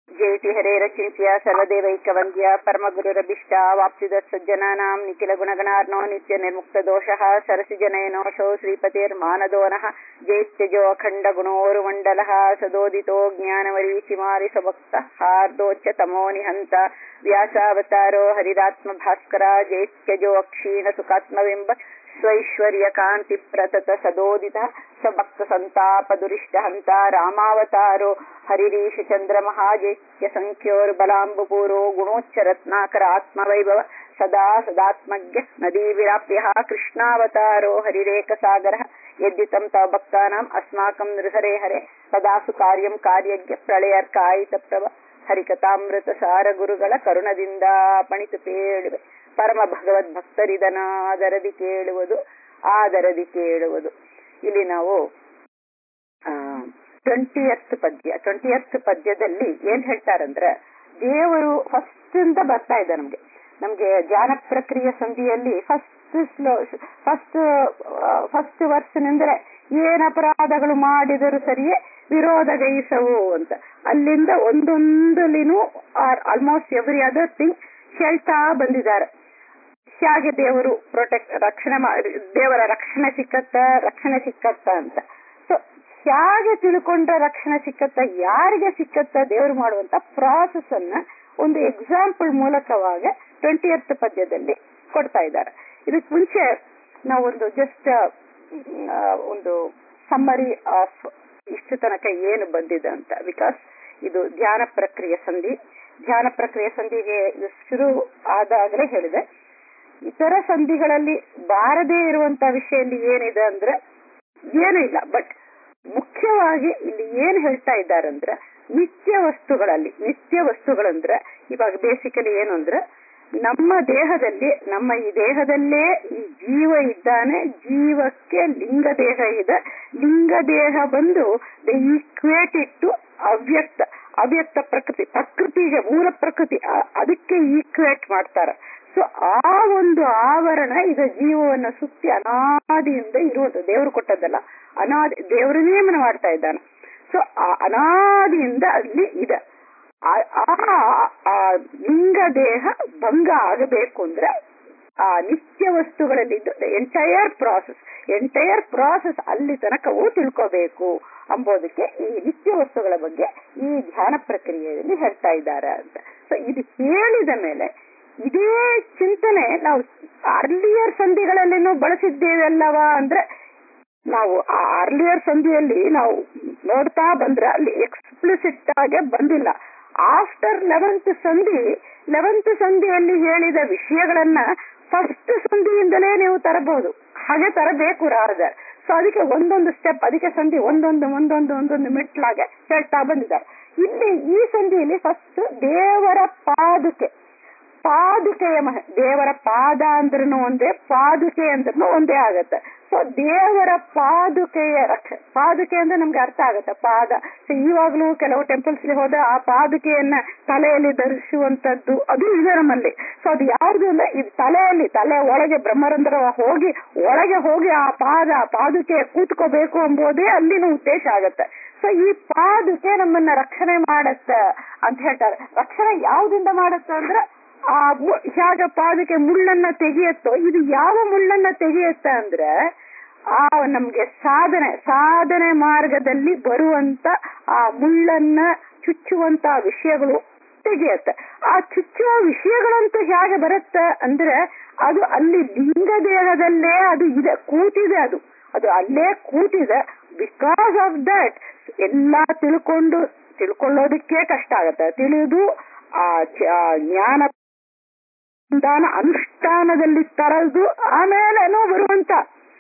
ಜಯತಿ ಹರೇರಚಿಂತ್ಯ ಸರ್ವದೇವೈಕವಂದ್ಯ ಪರಮಗುರುರಭಿಷ್ಟ ವಾಪ್ಸಿದ ಸಜ್ಜನಾನಾಂ ನಿಖಿಲ ಗುಣಗಣಾರ್ನೋ ನಿತ್ಯ ನಿರ್ಮುಕ್ತ ದೋಷಃ ಸರಸಿ ಜನಯನೋಷೋ ಶ್ರೀಪತಿರ್ಮಾನದೋನಃ ಜೈತ್ಯಜೋ ಅಖಂಡ ಗುಣೋರುಮಂಡಲಃ ಸದೋದಿತೋ ಜ್ಞಾನಮರೀಚಿಮಾರಿ ಸ್ವಭಕ್ತ ಹಾರ್ದೋಚ್ಚ ತಮೋ ನಿಹಂತ ವ್ಯಾಸಾವತಾರೋ ಹರಿರಾತ್ಮ ಭಾಸ್ಕರ ಜೈತ್ಯಜೋ ಅಕ್ಷೀಣ ಸುಖಾತ್ಮವೆಂಬ ಸ್ವೈಶ್ವರ್ಯ ಕಾಂತಿ ಪ್ರತತ ಸದೋದಿತ ಸಭಕ್ತ ಸಂತಾಪ ದುರಿಷ್ಟ ಹಂತ ರಾಮಾವತಾರೋ ಹರಿರೀಶ ಚಂದ್ರ ಮಹಾಜೈತ್ಯ ಸಂಖ್ಯೋರ್ ಬಲಾಂಬುಪೂರೋ ಗುಣೋಚ್ಚ ರತ್ನಾಕರ ಆತ್ಮವೈಭವ ಸದಾ ಸದಾತ್ಮಜ್ಞ ನದೀ ವಿರಾಪ್ಯ ಕೃಷ್ಣಾವತಾರೋ ಹರಿರೇಕ ಸಾಗರ ಯದ್ಯುತಂ ತವ ಭಕ್ತಾನಾಂ ಅಸ್ಮಾಕಂ ನೃಹರೇ ಹರೆ ಸದಾಸು ಕಾರ್ಯಂ ಕಾರ್ಯಜ್ಞ ಪ್ರಳಯರ್ಕಾಯಿತ ಪ್ರಭ ಹರಿಕಥಾಮೃತ ಸಾರ ಗುರುಗಳ ಕರುಣದಿಂದ ಪಣಿತು ಪೇಳುವೆ ಪರಮ ಭಗವದ್ ಭಕ್ತರಿದನಾದರದಿ ಕೇಳುವುದು ಆದರದಿ ಕೇಳುವುದು ಇಲ್ಲಿ ನಾವು ಟ್ವೆಂಟಿಯತ್ ಪದ್ಯ ಟ್ವೆಂಟಿಯತ್ ಪದ್ಯದಲ್ಲಿ ಏನ್ ಹೇಳ್ತಾರಂದ್ರೆ ದೇವರು ಫಸ್ಟ್ ಅಂತ ಬರ್ತಾ ಇದೆ ನಮ್ಗೆ ನಮ್ಗೆ ಜ್ಞಾನ ಪ್ರಕ್ರಿಯೆ ಸಂಧಿಯಲ್ಲಿ ಫಸ್ಟ್ ಸ್ಲೋ ಫಸ್ಟ್ ಫಸ್ಟ್ ವರ್ಷನಿಂದ್ರೆ ಏನ್ ಅಪರಾಧಗಳು ಮಾಡಿದರೂ ಸರಿಯೇ ವಿರೋಧ ಗೈಸವು ಅಂತ ಅಲ್ಲಿಂದ ಒಂದೊಂದಲಿನೂ ಆಲ್ಮೋಸ್ಟ್ ಎವ್ರಿ ಅದರ್ ಥಿಂಗ್ ಹೇಳ್ತಾ ಬಂದಿದ್ದಾರೆ ಹೇಗೆ ದೇವರು ಪ್ರೊಟೆಕ್ಟ್ ರಕ್ಷಣೆ ದೇವರ ರಕ್ಷಣೆ ಸಿಕ್ಕತ್ತ ರಕ್ಷಣೆ ಸಿಕ್ಕತ್ತ ಅಂತ ಸೊ ಹೇಗೆ ತಿಳ್ಕೊಂಡ್ರೆ ರಕ್ಷಣೆ ಸಿಕ್ಕತ್ತ ಯಾರಿಗೆ ಸಿಕ್ಕತ್ತ ದೇವರು ಮಾಡುವಂತ ಪ್ರಾಸೆಸ್ ಅನ್ನ ಒಂದು ಎಕ್ಸಾಂಪಲ್ ಮೂಲಕವಾಗ ಟ್ವೆಂಟಿ ಎರ್ತ್ ಪದ್ಯದಲ್ಲಿ ಕೊಡ್ತಾ ಇದ್ದಾರೆ ಇದಕ್ ಮುಂಚೆ ನಾವೊಂದು ಜಸ್ಟ್ ಒಂದು ಸಮ್ಮರಿ ಆಫ್ ಇಷ್ಟು ತನಕ ಏನು ಬಂದಿದೆ ಅಂತ ಬಿಕಾಸ್ ಇದು ಧ್ಯಾನ ಪ್ರಕ್ರಿಯೆ ಸಂಧಿ ಧ್ಯಾನ ಪ್ರಕ್ರಿಯೆ ಸಂಧಿಗೆ ಶುರು ಆದಾಗಲೇ ಹೇಳಿದೆ ಇತರ ಸಂಧಿಗಳಲ್ಲಿ ಬಾರದೇ ಇರುವಂತ ವಿಷಯದಲ್ಲಿ ಏನಿದೆ ಅಂದ್ರೆ ಏನೂ ಇಲ್ಲ ಬಟ್ ಮುಖ್ಯವಾಗಿ ಇಲ್ಲಿ ಏನ್ ಹೇಳ್ತಾ ಇದ್ದಾರೆ ಅಂದ್ರೆ ನಿತ್ಯ ವಸ್ತುಗಳಲ್ಲಿ ನಿತ್ಯ ವಸ್ತುಗಳಂದ್ರೆ ಇವಾಗ ಬೇಸಿಕಲಿ ಏನು ಅಂದ್ರೆ ನಮ್ಮ ದೇಹದಲ್ಲಿ ನಮ್ಮ ಈ ದೇಹದಲ್ಲೇ ಈ ಜೀವ ಇದ್ದಾನೆ ಜೀವಕ್ಕೆ ಲಿಂಗ ದೇಹ ಇದೆ ಲಿಂಗ ದೇಹ ಬಂದು ದ ಈಕ್ವೇಟ್ ಇಟ್ಟು ಅವ್ಯಕ್ತ ಅವ್ಯಕ್ತ ಪ್ರಕೃತಿ ಪ್ರಕೃತಿಗೆ ಮೂಲ ಪ್ರಕೃತಿ ಅದಕ್ಕೆ ಈಕ್ವೇಟ್ ಮಾಡ್ತಾರೆ ಸೊ ಆ ಒಂದು ಆವರಣ ಈಗ ಜೀವವನ್ನ ಸುತ್ತಿ ಅನಾದಿಯಿಂದ ಇರುವುದು ದೇವರು ಕೊಟ್ಟದ್ದಲ್ಲ ಅನಾದಿ ದೇವರ ನೇಮನ ಮಾಡ್ತಾ ಇದ್ದಾನೆ ಸೊ ಆ ಅನಾದಿಯಿಂದ ಅಲ್ಲಿ ಇದೆ ಆ ಲಿಂಗ ದೇಹ ಭಂಗ ಆಗಬೇಕು ಅಂದ್ರೆ ಆ ನಿತ್ಯ ವಸ್ತುಗಳಲ್ಲಿ ಎಂಟೈರ್ ಪ್ರಾಸೆಸ್ ಎಂಟೈರ್ ಪ್ರಾಸೆಸ್ ಅಲ್ಲಿ ತನಕವೂ ತಿಳ್ಕೋಬೇಕು ಅಂಬೋದಕ್ಕೆ ಈ ನಿತ್ಯ ವಸ್ತುಗಳ ಬಗ್ಗೆ ಈ ಧ್ಯಾನ ಪ್ರಕ್ರಿಯೆಯಲ್ಲಿ ಹೇಳ್ತಾ ಇದ್ದಾರೆ ಅಂತ ಸೊ ಇದು ಹೇಳಿದ ಮೇಲೆ ಇದೇ ಚಿಂತನೆ ನಾವು ಅರ್ಲಿಯರ್ ಸಂಧಿಗಳಲ್ಲಿನೂ ಬಳಸಿದ್ದೇವೆ ಅಲ್ಲವಾ ಅಂದ್ರೆ ನಾವು ಆ ಅರ್ಲಿಯರ್ ಸಂಧಿಯಲ್ಲಿ ನಾವು ನೋಡ್ತಾ ಬಂದ್ರೆ ಅಲ್ಲಿ ಎಕ್ಸ್ಪ್ಲಿಸಿಟ್ ಆಗಿ ಬಂದಿಲ್ಲ ಆಫ್ಟರ್ ಲೆವೆಂತ್ ಸಂಧಿ ಲೆವೆಂತ್ ಸಂಧಿಯಲ್ಲಿ ಹೇಳಿದ ವಿಷಯಗಳನ್ನ ಫಸ್ಟ್ ಸಂಧಿಯಿಂದಲೇ ನೀವು ತರಬಹುದು ಹಾಗೆ ತರಬೇಕು ರಾರದರ್ ಸೊ ಅದಕ್ಕೆ ಒಂದೊಂದು ಸ್ಟೆಪ್ ಅದಕ್ಕೆ ಸಂಧಿ ಒಂದೊಂದು ಒಂದೊಂದು ಒಂದೊಂದು ಮೆಟ್ಲಾಗೆ ಹೇಳ್ತಾ ಬಂದಿದ್ದಾರೆ ಇಲ್ಲಿ ಈ ಸಂಧಿಯಲ್ಲಿ ಫಸ್ಟ್ ದೇವರ ಪಾದುಕೆ ಪಾದುಕೆಯ ಮಹ ದೇವರ ಪಾದ ಅಂದ್ರೂ ಒಂದೇ ಪಾದುಕೆ ಅಂದ್ರೂ ಒಂದೇ ಆಗತ್ತೆ ಸೊ ದೇವರ ಪಾದುಕೆಯ ರಕ್ಷ ಪಾದುಕೆ ಅಂದ್ರೆ ನಮ್ಗೆ ಅರ್ಥ ಆಗತ್ತೆ ಪಾದ ಸೊ ಇವಾಗ್ಲೂ ಕೆಲವು ಟೆಂಪಲ್ಸ್ ಹೋದ ಆ ಪಾದುಕೆಯನ್ನ ತಲೆಯಲ್ಲಿ ಧರಿಸುವಂತದ್ದು ಅದು ಇದೆ ನಮ್ಮಲ್ಲಿ ಸೊ ಅದು ಯಾವ್ದು ಅಂದ್ರೆ ಇದು ತಲೆಯಲ್ಲಿ ತಲೆ ಒಳಗೆ ಬ್ರಹ್ಮರಂಧ್ರ ಹೋಗಿ ಒಳಗೆ ಹೋಗಿ ಆ ಪಾದ ಪಾದುಕೆ ಕೂತ್ಕೋಬೇಕು ಎಂಬುದೇ ಅಲ್ಲಿನ ಉದ್ದೇಶ ಆಗತ್ತೆ ಸೊ ಈ ಪಾದುಕೆ ನಮ್ಮನ್ನ ರಕ್ಷಣೆ ಮಾಡತ್ತ ಅಂತ ಹೇಳ್ತಾರೆ ರಕ್ಷಣೆ ಯಾವ್ದಿಂದ ಮಾಡತ್ತ ಅಂದ್ರೆ ಆ ಹೇಗ ಪಾದಕ್ಕೆ ಮುಳ್ಳನ್ನ ತೆಗೆಯತ್ತೋ ಇದು ಯಾವ ಮುಳ್ಳನ್ನ ತೆಗೆಯತ್ತ ಅಂದ್ರೆ ಆ ನಮ್ಗೆ ಸಾಧನೆ ಸಾಧನೆ ಮಾರ್ಗದಲ್ಲಿ ಬರುವಂತ ಆ ಮುಳ್ಳನ್ನ ಚುಚ್ಚುವಂತ ವಿಷಯಗಳು ತೆಗೆಯತ್ತೆ ಆ ಚುಚ್ಚುವ ವಿಷಯಗಳಂತೂ ಹೇಗೆ ಬರುತ್ತೆ ಅಂದ್ರೆ ಅದು ಅಲ್ಲಿ ಲಿಂಗ ದೇಹದಲ್ಲೇ ಅದು ಇದೆ ಕೂತಿದೆ ಅದು ಅದು ಅಲ್ಲೇ ಕೂತಿದೆ ಬಿಕಾಸ್ ಆಫ್ ದಟ್ ಎಲ್ಲಾ ತಿಳ್ಕೊಂಡು ತಿಳ್ಕೊಳ್ಳೋದಕ್ಕೆ ಕಷ್ಟ ಆಗತ್ತೆ ತಿಳಿದು ಆ ಜ್ಞಾನ ಅನುಷ್ಠಾನದಲ್ಲಿ ತರದು ಆಮೇಲೆನೋ ಬರುವಂತ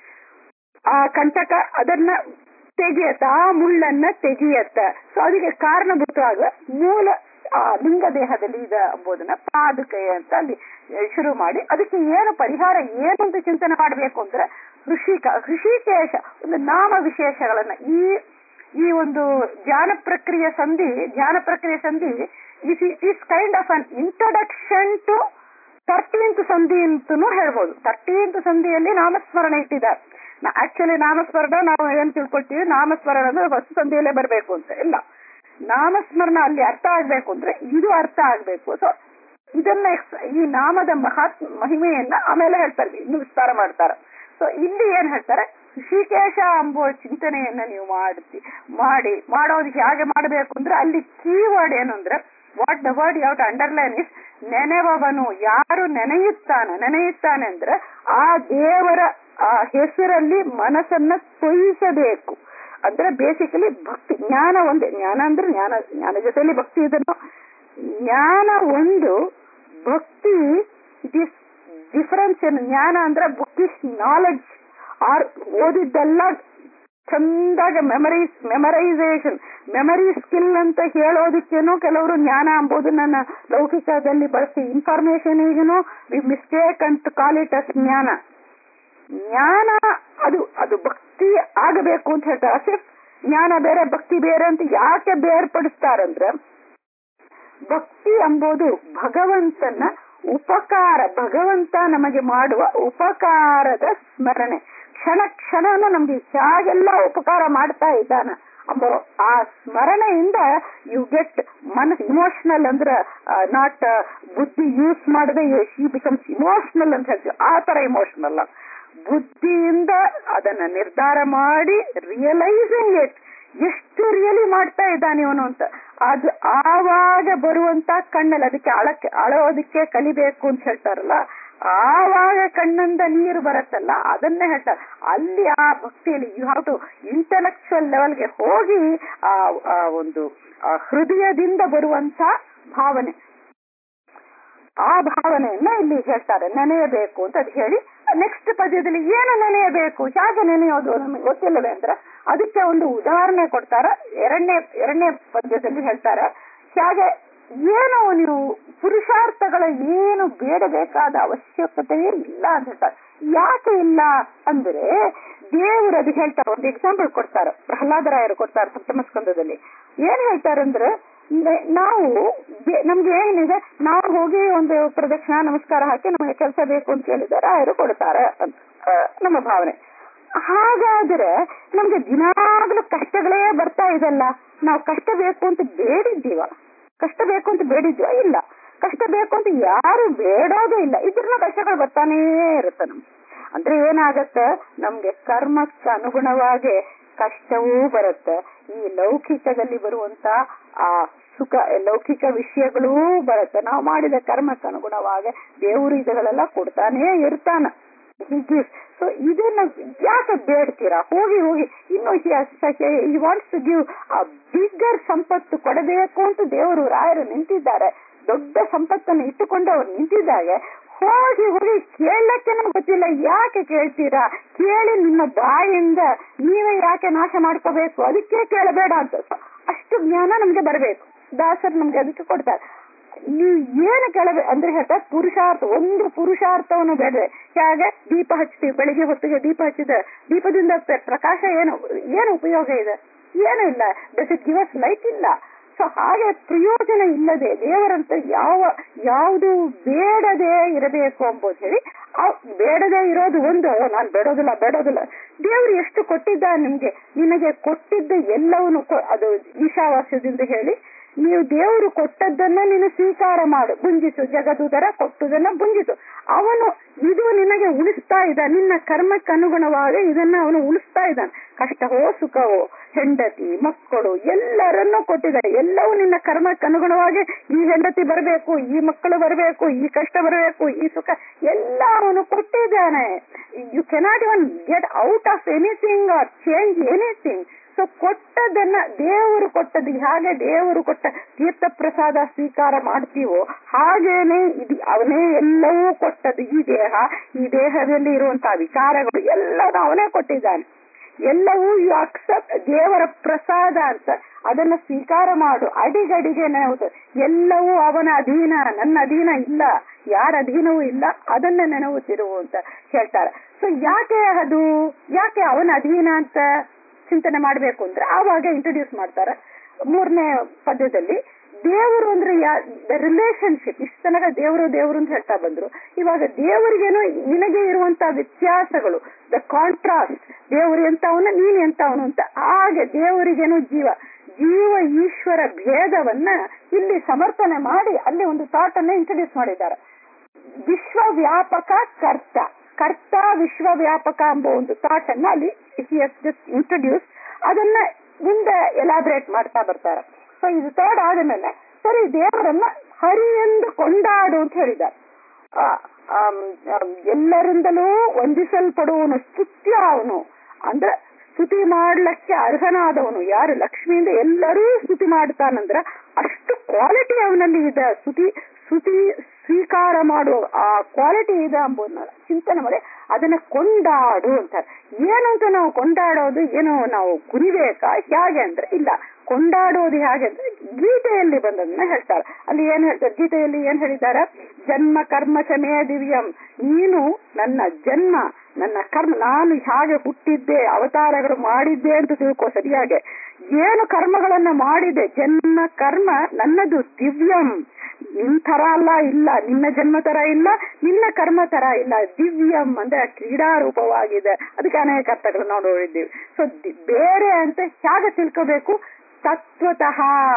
ಆ ಕಂಟಕ ಅದನ್ನ ತೆಗೆಯತ್ತ ಆ ಮುಳ್ಳನ್ನ ತೆಗೆಯತ್ತ ಸೊ ಅದಕ್ಕೆ ಕಾರಣಭೂತವಾಗ ಮೂಲ ಆ ಲಿಂಗ ದೇಹದಲ್ಲಿ ಇದೆ ಎಂಬುದನ್ನ ಪಾದುಕೆ ಅಂತ ಅಲ್ಲಿ ಶುರು ಮಾಡಿ ಅದಕ್ಕೆ ಏನು ಪರಿಹಾರ ಏನು ಅಂತ ಚಿಂತನೆ ಮಾಡಬೇಕು ಅಂದ್ರೆ ಋಷಿಕ ಋಷಿಕೇಶ ಒಂದು ನಾಮ ವಿಶೇಷಗಳನ್ನ ಈ ಈ ಒಂದು ಧ್ಯಾನ ಪ್ರಕ್ರಿಯೆ ಸಂಧಿ ಧ್ಯಾನ ಪ್ರಕ್ರಿಯೆ ಸಂಧಿ is is kind of an introduction to thirteenth ಸಂಧಿ ಅಂತನೂ ಹೇಳ್ಬೋದು ತರ್ಟೀನ್ತ್ ಸಂಧಿಯಲ್ಲಿ ನಾಮಸ್ಮರಣೆ ಇಟ್ಟಿದ್ದಾರೆ ಆಕ್ಚುಲಿ ನಾಮಸ್ಮರಣ ನಾವು ಏನ್ ತಿಳ್ಕೊಳ್ತೀವಿ ನಾಮಸ್ಮರಣ ಅಂದ್ರೆ ಫಸ್ಟ್ ಸಂಧಿಯಲ್ಲೇ ಬರಬೇಕು ಅಂತ ಇಲ್ಲ ನಾಮಸ್ಮರಣ ಅಲ್ಲಿ ಅರ್ಥ ಆಗ್ಬೇಕು ಅಂದ್ರೆ ಇದು ಅರ್ಥ ಆಗ್ಬೇಕು ಸೊ ಇದನ್ನ ex- ಈ ನಾಮದ ಮಹಾತ್ ಮಹಿಮೆಯನ್ನ ಆಮೇಲೆ ಹೇಳ್ತಾರೆ ಇನ್ನು ವಿಸ್ತಾರ ಮಾಡ್ತಾರೆ ಸೊ ಇಲ್ಲಿ ಏನ್ ಹೇಳ್ತಾರೆ ಋಷಿಕೇಶ ಎಂಬುವ ಚಿಂತನೆಯನ್ನ ನೀವು ಮಾಡ್ತಿ ಮಾಡಿ ಮಾಡೋದು ಹೇಗೆ ಮಾಡಬೇಕು ಅಂದ್ರೆ ಅಲ್ಲಿ ಕೀವರ್ಡ್ ಏನು ಅಂದ್ರೆ ವಾಟ್ ದ ವರ್ಡ್ ಯಾವ ಅಂಡರ್ಲೈನ್ ಇಸ್ ನೆನೆವವನು ಯಾರು ನೆನೆಯುತ್ತಾನೆ ನೆನೆಯುತ್ತಾನೆ ಅಂದ್ರೆ ಆ ದೇವರ ಆ ಹೆಸರಲ್ಲಿ ಮನಸ್ಸನ್ನ ತೊಯಿಸಬೇಕು ಅಂದ್ರೆ ಬೇಸಿಕಲಿ ಭಕ್ತಿ ಜ್ಞಾನ ಒಂದೇ ಜ್ಞಾನ ಅಂದ್ರೆ ಜ್ಞಾನ ಜ್ಞಾನ ಜೊತೆಲಿ ಭಕ್ತಿ ಇದನ್ನು ಜ್ಞಾನ ಒಂದು ಭಕ್ತಿ ಇಟ್ ಈಸ್ ಡಿಫರೆನ್ಸ್ ಏನು ಜ್ಞಾನ ಅಂದ್ರೆ ಬುಕ್ ಇಸ್ ನಾಲೆಡ್ಜ್ ಆರ್ ಓದಿದ್ದೆಲ್ಲ ಚಂದಾಗ ಮೆಮರೀಸ್ ಮೆಮರೈಸೇಷನ್ ಮೆಮರಿ ಸ್ಕಿಲ್ ಅಂತ ಹೇಳೋದಕ್ಕೇನು ಕೆಲವರು ಜ್ಞಾನ ಎಂಬುದು ನನ್ನ ಲೌಕಿಕದಲ್ಲಿ ಬಳಸಿ ಇನ್ಫಾರ್ಮೇಶನ್ ಈಗನು ವಿ ಮಿಸ್ಟೇಕ್ ಅಂತ ಕಾಲ್ ಇಟ್ ಅಸ್ ಜ್ಞಾನ ಜ್ಞಾನ ಅದು ಅದು ಭಕ್ತಿ ಆಗಬೇಕು ಅಂತ ಹೇಳ್ತಾರೆ ಅಷ್ಟೇ ಜ್ಞಾನ ಬೇರೆ ಭಕ್ತಿ ಬೇರೆ ಅಂತ ಯಾಕೆ ಬೇರ್ಪಡಿಸ್ತಾರಂದ್ರೆ ಭಕ್ತಿ ಎಂಬುದು ಭಗವಂತನ ಉಪಕಾರ ಭಗವಂತ ನಮಗೆ ಮಾಡುವ ಉಪಕಾರದ ಸ್ಮರಣೆ ಕ್ಷಣ ಕ್ಷಣನು ನಮ್ಗೆ ಹೇಗೆಲ್ಲ ಉಪಕಾರ ಮಾಡ್ತಾ ಇದ್ದಾನ ಅಂಬ ಆ ಸ್ಮರಣೆಯಿಂದ ಯು ಗೆಟ್ ಮನಸ್ ಇಮೋಷನಲ್ ಅಂದ್ರೆ ನಾಟ್ ಬುದ್ಧಿ ಯೂಸ್ ಮಾಡದೆ ಶಿ ಬಿಕಮ್ಸ್ ಇಮೋಷನಲ್ ಅಂತ ಹೇಳ್ತೀವಿ ಆ ತರ ಇಮೋಷನಲ್ ಬುದ್ಧಿಯಿಂದ ಅದನ್ನ ನಿರ್ಧಾರ ಮಾಡಿ ರಿಯಲೈಸಿಂಗ್ ಇಟ್ ಎಷ್ಟು ರಿಯಲಿ ಮಾಡ್ತಾ ಇದ್ದಾನೆ ಇವನು ಅಂತ ಅದು ಆವಾಗ ಬರುವಂತ ಕಣ್ಣಲ್ಲಿ ಅದಕ್ಕೆ ಅಳಕ್ಕೆ ಅಳೋದಕ್ಕೆ ಕಲಿಬೇಕು ಅಂತ ಹೇಳ್ತಾರಲ್ಲ ಆವಾಗ ಕಣ್ಣಿಂದ ನೀರು ಬರುತ್ತಲ್ಲ ಅದನ್ನೇ ಹೇಳ್ತಾರೆ ಅಲ್ಲಿ ಆ ಭಕ್ತಿಯಲ್ಲಿ ಯು ಹ್ಯಾವ್ ಟು ಇಂಟೆಲೆಕ್ಚುಯಲ್ ಲೆವೆಲ್ಗೆ ಹೋಗಿ ಆ ಆ ಒಂದು ಆ ಹೃದಯದಿಂದ ಬರುವಂತ ಭಾವನೆ ಆ ಭಾವನೆಯನ್ನ ಇಲ್ಲಿ ಹೇಳ್ತಾರೆ ನೆನೆಯಬೇಕು ಅಂತ ಅದು ಹೇಳಿ ನೆಕ್ಸ್ಟ್ ಪದ್ಯದಲ್ಲಿ ಏನು ನೆನೆಯಬೇಕು ಹೇಗೆ ನೆನೆಯೋದು ನಮಗೆ ಗೊತ್ತಿಲ್ಲವೇ ಅಂದ್ರೆ ಅದಕ್ಕೆ ಒಂದು ಉದಾಹರಣೆ ಕೊಡ್ತಾರ ಎರಡನೇ ಎರಡನೇ ಪದ್ಯದಲ್ಲಿ ಹೇಳ್ತಾರೆ ಹೇಗೆ ಏನು ನೀವು ಪುರುಷಾರ್ಥಗಳ ಏನು ಬೇಡಬೇಕಾದ ಅವಶ್ಯಕತೆಯೇ ಇಲ್ಲ ಅಂತ ಹೇಳ್ತಾರೆ ಯಾಕೆ ಇಲ್ಲ ಅಂದ್ರೆ ದೇವರು ಅದು ಹೇಳ್ತಾರೆ ಒಂದು ಎಕ್ಸಾಂಪಲ್ ಕೊಡ್ತಾರೆ ಪ್ರಹ್ಲಾದರಾಯರು ಕೊಡ್ತಾರೆ ಸಪ್ತಮ ಸ್ಕಂದದಲ್ಲಿ ಏನ್ ಹೇಳ್ತಾರೆ ಅಂದ್ರೆ ನೆ- ನಾವು ಬೆ- ನಮ್ಗೆ ಏನಿದೆ ನಾವು ಹೋಗಿ ಒಂದು ಪ್ರದಕ್ಷಿಣ ನಮಸ್ಕಾರ ಹಾಕಿ ನಮಗೆ ಕೆಲಸ ಬೇಕು ಅಂತ ಹೇಳಿದ್ದಾರೆ ರಾಯರು ಕೊಡ್ತಾರೆ ಅಂತ ಆ, ನಮ್ಮ ಭಾವನೆ ಹಾಗಾದ್ರೆ ನಮ್ಗೆ ದಿನಾಗ್ಲೂ ಕಷ್ಟಗಳೇ ಬರ್ತಾ ಇದೆಲ್ಲ ನಾವು ಕಷ್ಟ ಬೇಕು ಅಂತ ಬೇಡಿದ್ದೀವ ಕಷ್ಟ ಬೇಕು ಅಂತ ಬೇಡಿದ್ವ ಇಲ್ಲ ಕಷ್ಟ ಬೇಕು ಅಂತ ಯಾರು ಬೇಡೋದೇ ಇಲ್ಲ ಇದ್ರನ್ನ ಕಷ್ಟಗಳು ಬರ್ತಾನೇ ಇರುತ್ತೆ ನಮ್ಗೆ ಅಂದ್ರೆ ಏನಾಗತ್ತೆ ನಮ್ಗೆ ಕರ್ಮಕ್ಕೆ ಅನುಗುಣವಾಗಿ ಕಷ್ಟವೂ ಬರುತ್ತೆ ಈ ಲೌಕಿಕದಲ್ಲಿ ಬರುವಂತ ಆ ಸುಖ ಲೌಕಿಕ ವಿಷಯಗಳೂ ಬರುತ್ತೆ ನಾವು ಮಾಡಿದ ಕರ್ಮಕ್ಕೆ ಅನುಗುಣವಾಗಿ ದೇವರು ಇದಗಳೆಲ್ಲ ಕೊಡ್ತಾನೇ ಇರ್ತಾನ ಸೊ ಇದನ್ನ ಯಾಕೆ ಬೇಡ್ತೀರಾ ಹೋಗಿ ಹೋಗಿ ಇನ್ನು ಈ wants to give a bigger ಸಂಪತ್ತು ಕೊಡಬೇಕು ಅಂತ ದೇವರು ರಾಯರು ನಿಂತಿದ್ದಾರೆ ದೊಡ್ಡ ಸಂಪತ್ತನ್ನು ಇಟ್ಟುಕೊಂಡು ಅವ್ರು ನಿಂತಿದ್ದಾರೆ ಹೋಗಿ ಹೋಗಿ ಕೇಳಕ್ಕೆ ನಮ್ಗೆ ಗೊತ್ತಿಲ್ಲ ಯಾಕೆ ಕೇಳ್ತೀರಾ ಕೇಳಿ ನಿಮ್ಮ ಬಾಯಿಂದ ನೀವೇ ಯಾಕೆ ನಾಶ ಮಾಡ್ಕೋಬೇಕು ಅದಕ್ಕೆ ಕೇಳಬೇಡ ಅಂತ So, ಅಷ್ಟು ಜ್ಞಾನ ನಮ್ಗೆ ಬರಬೇಕು ದಾಸರು ನಮ್ಗೆ ಅದಕ್ಕೆ ಕೊಡ್ತಾರೆ ನೀವು ಏನು ಕೇಳಬೇಕು ಅಂದ್ರೆ ಹೇಳ್ತಾರೆ ಪುರುಷಾರ್ಥ ಒಂದು ಪುರುಷಾರ್ಥವನ್ನು ಬೇಡ ಹೇಗೆ ದೀಪ ಹಚ್ತೀವಿ ಬೆಳಿಗ್ಗೆ ಹೊತ್ತಿಗೆ ದೀಪ ಹಚ್ಚಿದ ದೀಪದಿಂದ ಪ್ರ- ಪ್ರಕಾಶ ಏನು ಏನು ಉಪಯೋಗ ಇದೆ ಏನು ಇಲ್ಲ does it give us light ಇಲ್ಲ ಸೊ ಹಾಗೆ ಪ್ರಯೋಜನ ಇಲ್ಲದೆ ದೇವರಂತ ಯಾವ ಯಾವುದು ಬೇಡದೆ ಇರಬೇಕು ಎಂಬುದು ಹೇಳಿ ಆ ಬೇಡದೆ ಇರೋದು ಒಂದು ನಾನು ಬೇಡೋದಿಲ್ಲ ಬೇಡೋದಿಲ್ಲ ದೇವರು ಎಷ್ಟು ಕೊಟ್ಟಿದ್ದ ನಿಮ್ಗೆ ನಿನಗೆ ಕೊಟ್ಟಿದ್ದ ಎಲ್ಲವನ್ನು ಕೊ- ಅದು ಈಶಾವಾಸ್ಯದಿಂದ ಹೇಳಿ ನೀವು ದೇವರು ಕೊಟ್ಟದ್ದನ್ನ ನೀನು ಸ್ವೀಕಾರ ಮಾಡು ಬುಂಜಿಸು ಜಗದುದರ ಕೊಟ್ಟದನ್ನ ಬುಂಜಿಸು ಅವನು ಇದು ನಿನಗೆ ಉಳಿಸ್ತಾ ಇದ್ದ ನಿನ್ನ ಕರ್ಮಕ್ಕೆ ಅನುಗುಣವಾಗಿ ಇದನ್ನ ಅವನು ಉಳಿಸ್ತಾ ಇದ್ದಾನೆ ಕಷ್ಟವೋ ಸುಖವೋ ಹೆಂಡತಿ ಮಕ್ಕಳು ಎಲ್ಲರನ್ನೂ ಕೊಟ್ಟಿದ್ದಾರೆ ಎಲ್ಲವೂ ನಿನ್ನ ಕರ್ಮಕ್ಕೆ ಅನುಗುಣವಾಗಿ ಈ ಹೆಂಡತಿ ಬರಬೇಕು ಈ ಮಕ್ಕಳು ಬರಬೇಕು ಈ ಕಷ್ಟ ಬರಬೇಕು ಈ ಸುಖ ಎಲ್ಲ ಅವನು ಕೊಟ್ಟಿದ್ದಾನೆ you cannot even get out of anything or change anything so ಕೊಟ್ಟದನ್ನ ದೇವರು ಕೊಟ್ಟದ್ದು ಹಾಗೆ ದೇವರು ಕೊಟ್ಟ ತೀರ್ಥ ಪ್ರಸಾದ ಸ್ವೀಕಾರ ಮಾಡ್ತೀವೋ ಹಾಗೇನೆ ಇದು ಅವನೇ ಎಲ್ಲವೂ ಕೊಟ್ಟದ್ದು ಈ ದೇಹ ಈ ದೇಹದಲ್ಲಿ ಇರುವಂತಹ ವಿಚಾರಗಳು ಎಲ್ಲನೂ ಅವನೇ ಕೊಟ್ಟಿದ್ದಾನೆ ಎಲ್ಲವೂ ಯು ಅಕ್ಸೆಪ್ಟ್ ದೇವರ ಪ್ರಸಾದ ಅಂತ ಅದನ್ನ ಸ್ವೀಕಾರ ಮಾಡು ಅಡಿಗಡಿಗೆ ನೆನವುದು ಎಲ್ಲವೂ ಅವನ ಅಧೀನ ನನ್ನ ಅಧೀನ ಇಲ್ಲ ಯಾರ ಅಧೀನವೂ ಇಲ್ಲ ಅದನ್ನ ನೆನವುತ್ತಿರುವು ಅಂತ ಹೇಳ್ತಾರೆ ಸೊ ಯಾಕೆ ಅದು ಯಾಕೆ ಅವನ ಅಧೀನ ಅಂತ ಚಿಂತನೆ ಮಾಡ್ಬೇಕು ಅಂದ್ರೆ ಆವಾಗ ಇಂಟ್ರೊಡ್ಯೂಸ್ ಮಾಡ್ತಾರೆ ಮೂರನೇ ಪದ್ಯದಲ್ಲಿ ದೇವರು ಅಂದ್ರೆ ದ ರಿಲೇಶನ್ಶಿಪ್ ಇಷ್ಟ ತನಕ ದೇವರು ದೇವರು ಅಂತ ಹೇಳ್ತಾ ಬಂದ್ರು ಇವಾಗ ದೇವರಿಗೇನು ನಿನಗೆ ಇರುವಂತ ವ್ಯತ್ಯಾಸಗಳು ದ ಕಾಂಟ್ರಾಸ್ಟ್ ದೇವರು ಎಂತವನು ನೀನ್ ಎಂತವನು ಅಂತ ಹಾಗೆ ದೇವರಿಗೇನು ಜೀವ ಜೀವ ಈಶ್ವರ ಭೇದವನ್ನ ಇಲ್ಲಿ ಸಮರ್ಥನೆ ಮಾಡಿ ಅಲ್ಲಿ ಒಂದು ಥಾಟ್ ಅನ್ನ ಇಂಟ್ರೊಡ್ಯೂಸ್ ಮಾಡಿದ್ದಾರೆ ವಿಶ್ವವ್ಯಾಪಕ ಕರ್ತ ಕರ್ತ ವಿಶ್ವವ್ಯಾಪಕ ಎಂಬ ಒಂದು ಥಾಟ್ ಅನ್ನ ಅಲ್ಲಿ ಜಸ್ಟ್ ಇಂಟ್ರೊಡ್ಯೂಸ್ ಅದನ್ನ ಮುಂದೆ ಎಲಾಬ್ರೇಟ್ ಮಾಡ್ತಾ ಬರ್ತಾರೆ ಸೊ ಇದು ಥರ್ಡ್ ಆದಮೇಲೆ ಸರಿ ದೇವರನ್ನ ಹರಿ ಎಂದು ಕೊಂಡಾಡು ಅಂತ ಹೇಳಿದ್ದಾರೆ ಆ, ಆಮ್, ಆಮ್, ಎಲ್ಲರಿಂದಲೂ ವಂದಿಸಲ್ಪಡುವನು ಸ್ತುತ್ಯ ಅವನು ಅಂದ್ರೆ ಸ್ತುತಿ ಮಾಡ್ಲಿಕ್ಕೆ ಅರ್ಹನಾದವನು ಯಾರು ಲಕ್ಷ್ಮಿಯಿಂದ ಎಲ್ಲರೂ ಸ್ತುತಿ ಮಾಡ್ತಾನಂದ್ರ ಅಷ್ಟು ಕ್ವಾಲಿಟಿ ಅವನಲ್ಲಿ ಇದೆ ಸ್ತುತಿ ಸ್ತುತಿ ಸ್ವೀಕಾರ ಮಾಡುವ ಆ ಕ್ವಾಲಿಟಿ ಇದೆ ಎಂಬುದನ್ನ ಚಿಂತನೆ ಮಾಡಿ ಅದನ್ನ ಕೊಂಡಾಡು ಅಂತಾರೆ ಏನು ಅಂತ ನಾವು ಕೊಂಡಾಡೋದು ಏನು ನಾವು ಕುರಿಬೇಕಾ ಹೇಗೆ ಅಂದ್ರೆ ಇಲ್ಲ ಕೊಂಡಾಡೋದು ಹೇಗೆ ಅಂದ್ರೆ ಗೀತೆಯಲ್ಲಿ ಬಂದದನ್ನ ಹೇಳ್ತಾರೆ ಅಲ್ಲಿ ಏನ್ ಹೇಳ್ತಾರೆ ಗೀತೆಯಲ್ಲಿ ಏನ್ ಹೇಳಿದ್ದಾರೆ ಜನ್ಮ ಕರ್ಮ ಚಮೇ ದಿವ್ಯಂ ನೀನು ನನ್ನ ಜನ್ಮ ನನ್ನ ಕರ್ಮ ನಾನು ಹೇಗೆ ಹುಟ್ಟಿದ್ದೆ ಅವತಾರಗಳು ಮಾಡಿದ್ದೆ ಅಂತ ತಿಳ್ಕೊ ಸರಿಯಾಗೆ ಏನು ಕರ್ಮಗಳನ್ನ ಮಾಡಿದೆ ಜನ್ಮ ಕರ್ಮ ನನ್ನದು ದಿವ್ಯಂ ನಿನ್ ತರ ಅಲ್ಲ ಇಲ್ಲ ನಿನ್ನ ಜನ್ಮ ತರ ಇಲ್ಲ ನಿನ್ನ ಕರ್ಮ ತರ ಇಲ್ಲ ದಿವ್ಯಂ ಅಂದ್ರೆ ಕ್ರೀಡಾ ರೂಪವಾಗಿದೆ ಅದಕ್ಕೆ ಅನೇಕ ಅರ್ಥಗಳು ನಾವು ನೋಡಿದ್ದೀವಿ ಸೊ ಬೇರೆ ಅಂತ ಹೇಗೆ ತಿಳ್ಕೋಬೇಕು ತತ್ವತಃ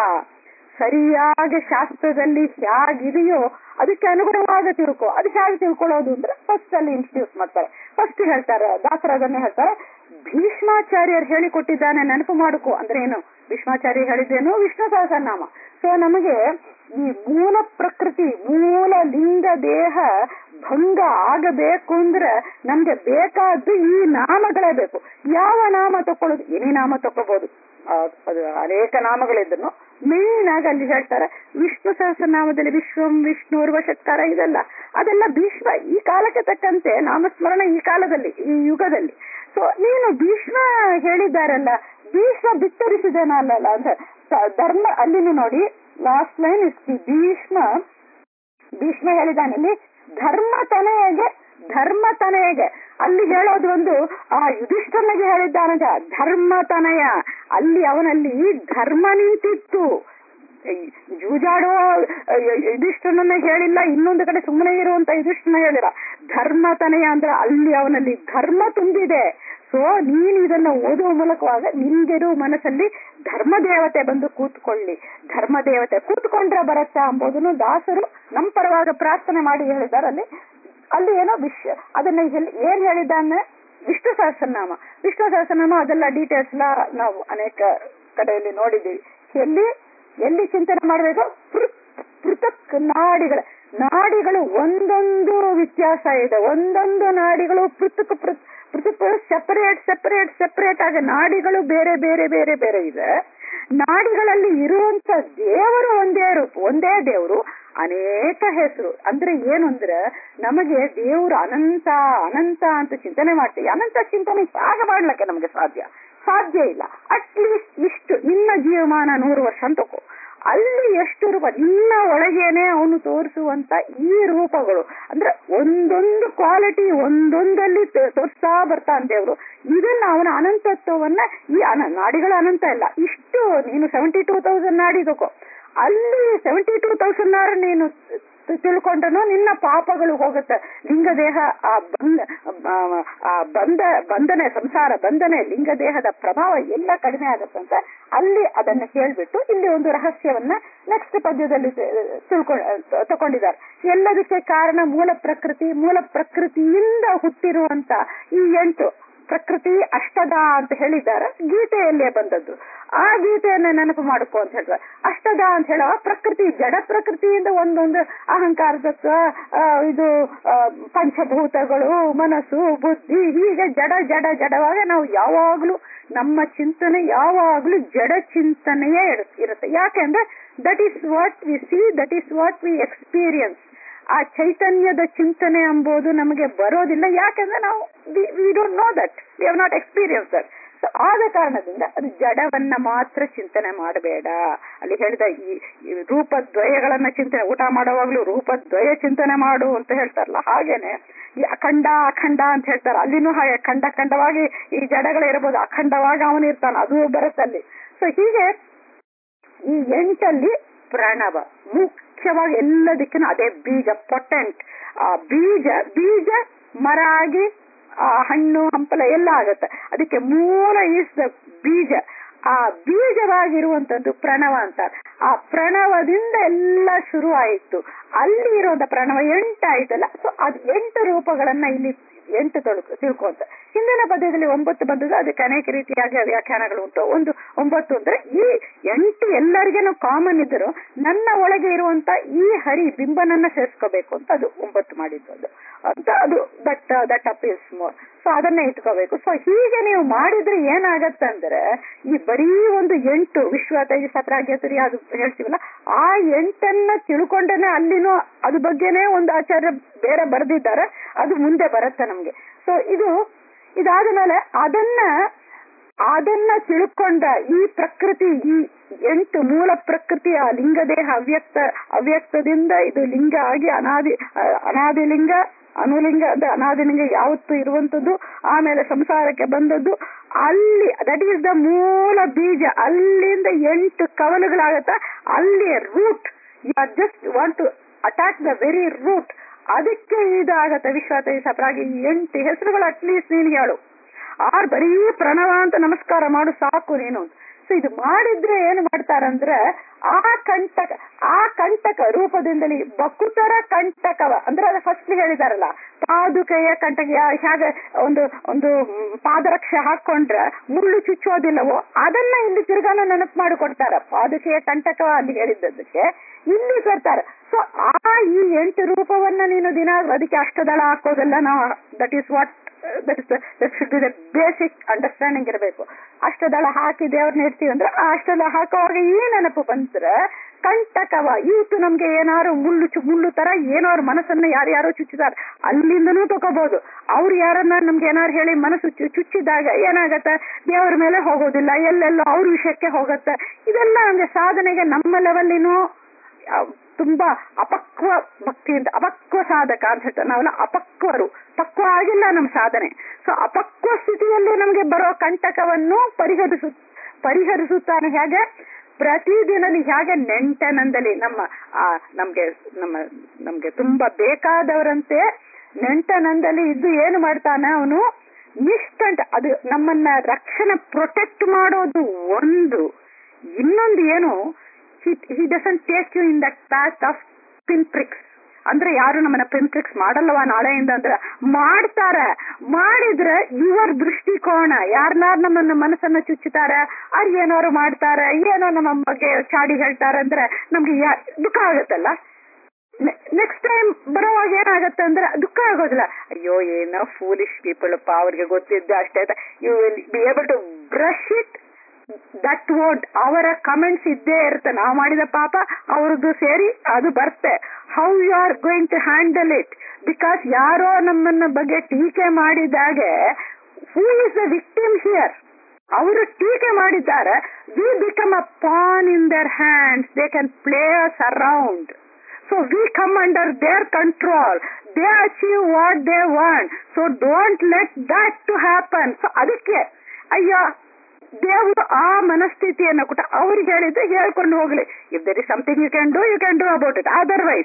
ಸರಿಯಾಗಿ ಶಾಸ್ತ್ರದಲ್ಲಿ ಹೇಗಿದೆಯೋ ಅದಕ್ಕೆ ಅನುಗುಣವಾದ ತಿಳ್ಕೊ ಅದು ಹೇಗೆ ತಿಳ್ಕೊಳ್ಳೋದು ಅಂದ್ರೆ ಫಸ್ಟ್ ಅಲ್ಲಿ ಇಂಟ್ರಡ್ಯೂಸ್ ಮಾಡ್ತಾರೆ ಫಸ್ಟ್ ಹೇಳ್ತಾರೆ ದಾಸರ ಅದನ್ನೇ ಹೇಳ್ತಾರೆ ಭೀಷ್ಮಾಚಾರ್ಯರು ಹೇಳಿಕೊಟ್ಟಿದ್ದಾನೆ ನೆನಪು ಮಾಡಿಕೊ ಅಂದ್ರೆ ಏನು ಭೀಷ್ಮಾಚಾರ್ಯ ಹೇಳಿದ್ದೇನು ವಿಷ್ಣು ಸಹಸ್ರನಾಮ ಸೊ ನಮಗೆ ಈ ಮೂಲ ಪ್ರಕೃತಿ ಮೂಲ ಲಿಂಗ ದೇಹ ಭಂಗ ಆಗಬೇಕು ಅಂದ್ರೆ ನಮ್ಗೆ ಬೇಕಾದ್ದು ಈ ನಾಮಗಳೇ ಬೇಕು ಯಾವ ನಾಮ ತಕೊಳ್ಳೋದು ಏನೇ ನಾಮ ತಕೋಬಹುದು ಆ, ಅದು ಅನೇಕ ನಾಮಗಳಿದ್ರು ಮೇನ್ ಆಗಿ ಅಲ್ಲಿ ಹೇಳ್ತಾರೆ ವಿಷ್ಣು ಸಹಸ್ರನಾಮದಲ್ಲಿ ವಿಶ್ವಂ ವಿಷ್ಣು ಶಕ್ತಾರ ಇದೆಲ್ಲ ಅದೆಲ್ಲ ಭೀಷ್ಮ ಈ ಕಾಲಕ್ಕೆ ತಕ್ಕಂತೆ ನಾಮಸ್ಮರಣ ಈ ಕಾಲದಲ್ಲಿ ಈ ಯುಗದಲ್ಲಿ ಸೊ ನೀನು ಭೀಷ್ಮ ಹೇಳಿದ್ದಾರಲ್ಲ ಭೀಷ್ಮ ಬಿತ್ತರಿಸಿದೇನಲ್ಲ ಅಂತ ಸ- ಧರ್ಮ ಅಲ್ಲಿನೂ ನೋಡಿ ಲಾಸ್ಟ್ ಲೈನ್ ಇಸ್ ಭೀಷ್ಮ ಭೀಷ್ಮ ಹೇಳಿದಾನೆ ಇಲ್ಲಿ ಧರ್ಮ ತನೆಯಗೆ ಧರ್ಮ ತನೆಯಗೆ ಅಲ್ಲಿ ಹೇಳೋದು ಒಂದು ಆ ಯುಧಿಷ್ಠನಿಗೆ ಹೇಳಿದ್ದಾನಂತ ಧರ್ಮ ತನಯ ಅಲ್ಲಿ ಅವನಲ್ಲಿ ಧರ್ಮ ನಿಂತಿತ್ತು ಈ ಜೂಜಾಡುವ ಯುಧಿಷ್ಠನನ್ನ ಹೇಳಿಲ್ಲ ಇನ್ನೊಂದು ಕಡೆ ಸುಮ್ಮನೆ ಇರುವಂತ ಯುಧಿಷ್ಠನ ಹೇಳಿಲ್ಲ ಧರ್ಮ ತನಯ ಅಂದ್ರೆ ಅಲ್ಲಿ ಅವನಲ್ಲಿ ಧರ್ಮ ತುಂಬಿದೆ ಸೊ ನೀನು ಇದನ್ನ ಓದುವ ಮೂಲಕವಾಗ ನಿನ್ಗಿರುವ ಮನಸ್ಸಲ್ಲಿ ಧರ್ಮ ದೇವತೆ ಬಂದು ಕೂತ್ಕೊಳ್ಳಿ ಧರ್ಮ ದೇವತೆ ಕೂತ್ಕೊಂಡ್ರೆ ಬರತ್ತಾ ಎಂಬುದನ್ನು ದಾಸರು ನಮ್ಮ ಪರವಾಗ ಪ್ರಾರ್ಥನೆ ಮಾಡಿ ಹೇಳಿದ್ದಾರೆ ಅಲ್ಲಿ ಅಲ್ಲಿ ಏನೋ ವಿಶ್ವ ಅದನ್ನ ಎಲ್ಲಿ- ಏನ್ ಹೇಳಿದ್ದಾನೆ ವಿಷ್ಣು ಸಹಸ್ರನಾಮ ವಿಷ್ಣು ಸಹಸ್ರನಾಮ ಅದೆಲ್ಲ ಡೀಟೇಲ್ಸ್ ಎಲ್ಲ ನಾವು ಅನೇಕ ಕಡೆಯಲ್ಲಿ ನೋಡಿದ್ದೀವಿ ಎಲ್ಲಿ ಎಲ್ಲಿ ಚಿಂತನೆ ಮಾಡಬೇಕು ಪೃಥಕ್ ನಾಡಿಗಳ ನಾಡಿಗಳು ಒಂದೊಂದು ವ್ಯತ್ಯಾಸ ಇದೆ ಒಂದೊಂದು ನಾಡಿಗಳು ಪೃಥಕ್ ಪೃಥಕ್ ಪೃಥಕ್ ಸೆಪರೇಟ್ ಸೆಪರೇಟ್ ಸೆಪರೇಟ್ ಆಗಿ ನಾಡಿಗಳು ಬೇರೆ ಬೇರೆ ಬೇರೆ ಬೇರೆ ಇದೆ ನಾಡಿಗಳಲ್ಲಿ ಇರುವಂತ ದೇವರು ಒಂದೇ ರೂಪ ಒಂದೇ ದೇವರು ಅನೇಕ ಹೆಸರು ಅಂದ್ರೆ ಏನು ಅಂದ್ರೆ ನಮಗೆ ದೇವರು ಅನಂತ ಅನಂತ ಅಂತ ಚಿಂತನೆ ಮಾಡ್ತೀವಿ ಅನಂತ ಚಿಂತನೆ ಆಗ ಮಾಡ್ಲಿಕ್ಕೆ ನಮಗೆ ಸಾಧ್ಯ ಸಾಧ್ಯ ಇಲ್ಲ ಅಟ್ಲೀಸ್ಟ್ ಇಷ್ಟು ನಿನ್ನ ಜೀವಮಾನ ನೂರು ವರ್ಷ ಅಂತ ತಗೋ ಅಲ್ಲಿ ಎಷ್ಟು ರೂಪ ನಿನ್ನ ಒಳಗೇನೆ ಅವನು ತೋರಿಸುವಂತ ಈ ರೂಪಗಳು ಅಂದ್ರೆ ಒಂದೊಂದು ಕ್ವಾಲಿಟಿ ಒಂದೊಂದಲ್ಲಿ ತೋ- ತೋರಿಸ್ತಾ ಬರ್ತಾನೆ ದೇವರು ಇದನ್ನ ಅವನ ಅನಂತತ್ವವನ್ನ ಈ ಅನ ನಾಡಿಗಳ ಅನಂತ ಇಲ್ಲ ಇಷ್ಟು ನೀನು ಸೆವೆಂಟಿ ಟೂ ತೌಸಂಡ್ ನಾಡಿ ತಗೋ ಅಲ್ಲಿ ಸೆವೆಂಟಿ ಟೂ ತೌಸಂಡ್ ನಾರು ನೀನು ತಿ- ತಿಳ್ಕೊಂಡ್ರು ನಿನ್ನ ಪಾಪಗಳು ಹೋಗುತ್ತೆ ಲಿಂಗದೇಹ ಆ ಬಂದ ಆ- ಆ ಬಂದ ಬಂಧನೆ ಸಂಸಾರ ಬಂಧನೆ ಲಿಂಗದೇಹದ ಪ್ರಭಾವ ಎಲ್ಲ ಕಡಿಮೆ ಆಗುತ್ತಂತ ಅಲ್ಲಿ ಅದನ್ನ ಹೇಳ್ಬಿಟ್ಟು ಇಲ್ಲಿ ಒಂದು ರಹಸ್ಯವನ್ನ ನೆಕ್ಸ್ಟ್ ಪದ್ಯದಲ್ಲಿ ತಿಳ್ಕೊಂಡು ತಕೊಂಡಿದ್ದಾರೆ ಎಲ್ಲದಕ್ಕೆ ಕಾರಣ ಮೂಲ ಪ್ರಕೃತಿ ಮೂಲ ಪ್ರಕೃತಿಯಿಂದ ಹುಟ್ಟಿರುವಂತ ಈ ಎಂಟು ಪ್ರಕೃತಿ ಅಷ್ಟದ ಅಂತ ಹೇಳಿದ್ದಾರೆ ಗೀತೆಯಲ್ಲೇ ಬಂದದ್ದು ಆ ಗೀತೆಯನ್ನ ನೆನಪು ಮಾಡ್ಕೊ ಅಂತ ಹೇಳಿದ್ರೆ ಅಷ್ಟದ ಅಂತ ಹೇಳೋ ಪ್ರಕೃತಿ ಜಡ ಪ್ರಕೃತಿಯಿಂದ ಒಂದೊಂದು ಅಹಂಕಾರದತ್ವ ಆ, ಇದು ಆ, ಪಂಚಭೂತಗಳು ಮನಸ್ಸು ಬುದ್ಧಿ ಹೀಗೆ ಜಡ ಜಡ ಜಡವಾಗ ನಾವು ಯಾವಾಗ್ಲೂ ನಮ್ಮ ಚಿಂತನೆ ಯಾವಾಗ್ಲೂ ಜಡ ಚಿಂತನೆಯೇ ಇರು- ಇರುತ್ತೆ ಯಾಕೆಂದ್ರೆ that is what we see that is what we experience ಆ ಚೈತನ್ಯದ ಚಿಂತನೆ ಎಂಬುದು ನಮಗೆ ಬರೋದಿಲ್ಲ ಯಾಕಂದ್ರೆ ನಾವು we don't know that we have not experience that so ಆದ ಕಾರಣದಿಂದ ಅದು ಜಡವನ್ನ ಮಾತ್ರ ಚಿಂತನೆ ಮಾಡಬೇಡ ಅಲ್ಲಿ ಹೇಳಿದ ಈ ಈ ರೂಪದ್ವಯಗಳನ್ನ ಚಿಂತನೆ ಊಟ ಮಾಡುವಾಗ್ಲೂ ರೂಪದ್ವಯ ಚಿಂತನೆ ಮಾಡು ಅಂತ ಹೇಳ್ತಾರಲ್ಲ ಹಾಗೇನೆ ಈ ಅಖಂಡ ಅಖಂಡ ಅಂತ ಹೇಳ್ತಾರೆ ಅಲ್ಲಿನೂ ಹಾಗೆ ಖಂಡ ಖಂಡವಾಗಿ ಈ ಜಡಗಳು ಇರಬಹುದು ಅಖಂಡವಾಗಿ ಅವನು ಇರ್ತಾನೆ ಅದು ಬರುತ್ತಲ್ಲಿ ಸೊ ಹೀಗೆ ಈ ಎಂಟಲ್ಲಿ ಪ್ರಣವ ಮುಖ್ಯವಾಗಿ ಎಲ್ಲದಕ್ಕಿಂತ ಅದೇ ಬೀಜ ಪೊಟೆಂಟ್ ಆ ಬೀಜ ಬೀಜ ಮರ ಆಗಿ ಆ ಹಣ್ಣು ಹಂಪಲ ಎಲ್ಲ ಆಗುತ್ತೆ ಅದಕ್ಕೆ ಮೂಲ ಈಸ್ ದ ಬೀಜ ಆ ಬೀಜವಾಗಿರುವಂತದ್ದು ಪ್ರಣವ ಅಂತ ಆ ಪ್ರಣವದಿಂದ ಎಲ್ಲ ಶುರು ಆಯಿತು ಅಲ್ಲಿ ಇರುವಂತ ಪ್ರಣವ ಎಂಟಾಯ್ತಲ್ಲ ಸೊ ಅದು ಎಂಟು ರೂಪಗಳನ್ನ ಇಲ್ಲಿ ಎಂಟು ತೊಳಕು ತಿಳ್ಕೊಂತ ಹಿಂದಿನ ಪದ್ಯದಲ್ಲಿ ಒಂಬತ್ತು ಬಂದದ್ದು ಅದಕ್ಕೆ ಅನೇಕ ರೀತಿಯಾಗಿ ವ್ಯಾಖ್ಯಾನಗಳು ಉಂಟು ಒಂದು ಒಂಬತ್ತು ಅಂದ್ರೆ ಈ ಎಂಟು ಎಲ್ಲರಿಗೇನು ಕಾಮನ್ ಇದ್ದರು ನನ್ನ ಒಳಗೆ ಇರುವಂತ ಈ ಹರಿ ಬಿಂಬನನ್ನ ಸೇರಿಸ್ಕೋಬೇಕು ಅಂತ ಅದು ಒಂಬತ್ತು ಮಾಡಿದ್ದು ಅದು ಅಂತ ಅದು that that appeals more so ಅದನ್ನೇ ಇಟ್ಕೋಬೇಕು ಸೊ ಹೀಗೆ ನೀವು ಮಾಡಿದ್ರೆ ಏನಾಗತ್ತಂದ್ರೆ ಈ ಬರೀ ಒಂದು ಎಂಟು ವಿಶ್ವ ತೇಜಸ್ ಪ್ರಾಗ್ಯತರಿ ಅದು ಹೇಳ್ತೀವಲ್ಲ ಆ ಎಂಟನ್ನ ತಿಳ್ಕೊಂಡೇನೆ ಅಲ್ಲಿನೂ ಅದ್ರ ಬಗ್ಗೆನೇ ಒಂದು ಆಚಾರ್ಯ ಬೇರೆ ಬರೆದಿದ್ದಾರೆ ಅದು ಮುಂದೆ ಬರುತ್ತೆ ನಮ್ಗೆ ಸೊ ಇದು ಇದಾದ ಮೇಲೆ ಅದನ್ನ ಅದನ್ನ ತಿಳ್ಕೊಂಡ ಈ ಪ್ರಕೃತಿ ಈ ಎಂಟು ಮೂಲ ಪ್ರಕೃತಿಯ ಲಿಂಗದೇಹ ಅವ್ಯಕ್ತ ಅವ್ಯಕ್ತದಿಂದ ಇದು ಲಿಂಗ ಆಗಿ ಅನಾದಿ ಅನಾದಿ ಲಿಂಗ ಅನುಲಿಂಗ ಅಂದ್ರೆ ಅನಾದಿಲಿಂಗ ಯಾವತ್ತು ಇರುವಂತದ್ದು ಆಮೇಲೆ ಸಂಸಾರಕ್ಕೆ ಬಂದದ್ದು ಅಲ್ಲಿ ದಟ್ ಈಸ್ ದ ಮೂಲ ಬೀಜ ಅಲ್ಲಿಂದ ಎಂಟು ಕವಲುಗಳಾಗತ್ತ ಅಲ್ಲಿ root you are just want to attack the very root ಅದಕ್ಕೆ ಇದಾಗತ್ತೆ ವಿಶ್ವಾಸ ಸಪ್ರಾಗಿ ಎಂಟು ಹೆಸರುಗಳು ಅಟ್ಲೀಸ್ಟ್ ನೀನು ಹೇಳು ಆರ್ ಬರೀ ಪ್ರಣವ ಅಂತ ನಮಸ್ಕಾರ ಮಾಡು ಸಾಕು ನೀನು ಸೊ ಇದು ಮಾಡಿದ್ರೆ ಏನು ಮಾಡ್ತಾರಂದ್ರೆ ಆ ಕಂಟಕ ಆ ಕಂಟಕ ರೂಪದಿಂದಲೇ ಬಕುತರ ಕಂಟಕವ ಅಂದ್ರೆ ಅದು ಫಸ್ಟ್ ಹೇಳಿದಾರಲ್ಲ ಪಾದುಕೆಯ ಕಂಟಕ ಹೇಗೆ ಒಂದು ಒಂದು ಪಾದರಕ್ಷೆ ಹಾಕೊಂಡ್ರೆ ಮುಳ್ಳು ಚುಚ್ಚೋದಿಲ್ಲವೋ ಅದನ್ನ ಇಲ್ಲಿ ತಿರ್ಗಾನ ನೆನಪು ಮಾಡಿಕೊಡ್ತಾರ ಪಾದುಕೆಯ ಕಂಟಕವ ಅಲ್ಲಿ ಹೇಳಿದ್ದಕ್ಕೆ ಇಲ್ಲಿ ಬರ್ತಾರೆ ಸೊ ಆ ಈ ಎಂಟು ರೂಪವನ್ನ ನೀನು ದಿನ ಅದಕ್ಕೆ ಅಷ್ಟದಳ ಹಾಕೋದೆಲ್ಲ ನಾವು that is what that is that should be the basic understanding ಇರಬೇಕು ಅಷ್ಟದಳ ಹಾಕಿ ದೇವ್ರನ್ನ ಇಡ್ತೀವಿ ಅಂದ್ರೆ ಆ ಅಷ್ಟದಳ ಹಾಕೋವಾಗ ಈ ನೆನಪು ಬಂದ್ರೆ ಕಂಟಕವ ಇವತ್ತು ನಮ್ಗೆ ಏನಾರು ಮುಳ್ಳು ಚು ಮುಳ್ಳು ತರ ಏನಾರು ಮನಸ್ಸನ್ನ ಯಾರ್ಯಾರೋ ಚುಚ್ಚಿದಾರ ಅಲ್ಲಿಂದನೂ ತಗೋಬಹುದು ಅವ್ರು ಯಾರನ್ನ ನಮ್ಗೆ ಏನಾರು ಹೇಳಿ ಮನಸ್ಸು ಚುಚ್ಚಿದಾಗ ಏನಾಗತ್ತೆ ದೇವರ ಮೇಲೆ ಹೋಗೋದಿಲ್ಲ ಎಲ್ಲೆಲ್ಲೋ ಅವ್ರ ವಿಷಯಕ್ಕೆ ಹೋಗತ್ತೆ ಇದೆಲ್ಲ ನಮ್ಗೆ ಸಾಧನೆಗೆ ನಮ್ಮ ಲೆವೆಲ್ಲಿನೂ ತುಂಬಾ ಅಪಕ್ವ ಭಕ್ತಿಯಿಂದ ಅಪಕ್ವ ಸಾಧಕ ಅಂತ ಹೇಳ್ತಾರೆ ನಾವೆಲ್ಲ ಅಪಕ್ವರು ಪಕ್ವ ಆಗಿಲ್ಲ ನಮ್ಮ ಸಾಧನೆ ಸೊ ಅಪಕ್ವ ಸ್ಥಿತಿಯಲ್ಲಿ ನಮ್ಗೆ ಬರೋ ಕಂಟಕವನ್ನು ಪರಿಹರಿಸು ಪರಿಹರಿಸುತ್ತಾನೆ ಹೇಗೆ ಪ್ರತಿದಿನಲಿ ಹೇಗೆ ನೆಂಟನಂದಲ್ಲಿ ನಮ್ಮ ಆ ನಮ್ಗೆ ನಮ್ಮ ನಮ್ಗೆ ತುಂಬಾ ಬೇಕಾದವರಂತೆ ನೆಂಟನಂದಲ್ಲಿ ಇದ್ದು ಏನು ಮಾಡ್ತಾನೆ ಅವನು ನಿಷ್ಕಂಠ ಅದು ನಮ್ಮನ್ನ ರಕ್ಷಣೆ ಪ್ರೊಟೆಕ್ಟ್ ಮಾಡೋದು ಒಂದು ಇನ್ನೊಂದು ಏನು he doesn't take you in that path of pin pricks ಅಂದ್ರೆ ಯಾರು ನಮ್ಮನ್ನ ಪಿನ್ ಪ್ರಿಕ್ಸ್ ಮಾಡಲ್ಲವ ನಾಳೆಯಿಂದ ಅಂದ್ರೆ ಮಾಡ್ತಾರ ಮಾಡಿದ್ರೆ ಇವರ್ ದೃಷ್ಟಿಕೋನ ಯಾರನ್ನಾರು ನಮ್ಮನ್ನ ಮನಸ್ಸನ್ನ ಚುಚ್ಚುತ್ತಾರ ಅವ್ರು ಏನಾರು ಮಾಡ್ತಾರ ಏನೋ ನಮ್ಮ ಬಗ್ಗೆ ಚಾಡಿ ಹೇಳ್ತಾರ ಅಂದ್ರೆ ನಮ್ಗೆ ದುಃಖ ಆಗುತ್ತಲ್ಲ ನೆಕ್ಸ್ಟ್ ಟೈಮ್ ಬರೋವಾಗ ಏನಾಗತ್ತೆ ಅಂದ್ರೆ ದುಃಖ ಆಗೋದಿಲ್ಲ ಅಯ್ಯೋ ಏನೋ ಫೂಲಿಶ್ ಪೀಪಲ್ ಅಪ್ಪ ಅವ್ರಿಗೆ ಗೊತ್ತಿದ್ದು ಅಷ್ಟೇ you will be able to brush it that word ಅವರ ಕಮೆಂಟ್ಸ್ ಇದ್ದೇ ಇರುತ್ತೆ ನಾವು ಮಾಡಿದ ಪಾಪ ಅವ್ರದ್ದು ಸೇರಿ ಅದು ಬರ್ತೆ how you are going to handle it because ಯಾರೋ ನಮ್ಮನ್ನ ಬಗ್ಗೆ ಟೀಕೆ ಮಾಡಿದಾಗೆ who is the victim here ಅವರು ಟೀಕೆ ಮಾಡಿದ್ದಾರೆ we become a pawn in their hands they can play us around so we come under their control they achieve what they want so don't let that to happen so ಅದಕ್ಕೆ ಅಯ್ಯೋ ದೇವರು ಆ ಮನಸ್ಥಿತಿಯನ್ನು ಕೊಟ್ಟ ಅವ್ರಿಗೆ ಹೇಳಿದ್ರೆ ಹೇಳ್ಕೊಂಡು ಹೋಗ್ಲಿ if there is something you can do you can do about it otherwise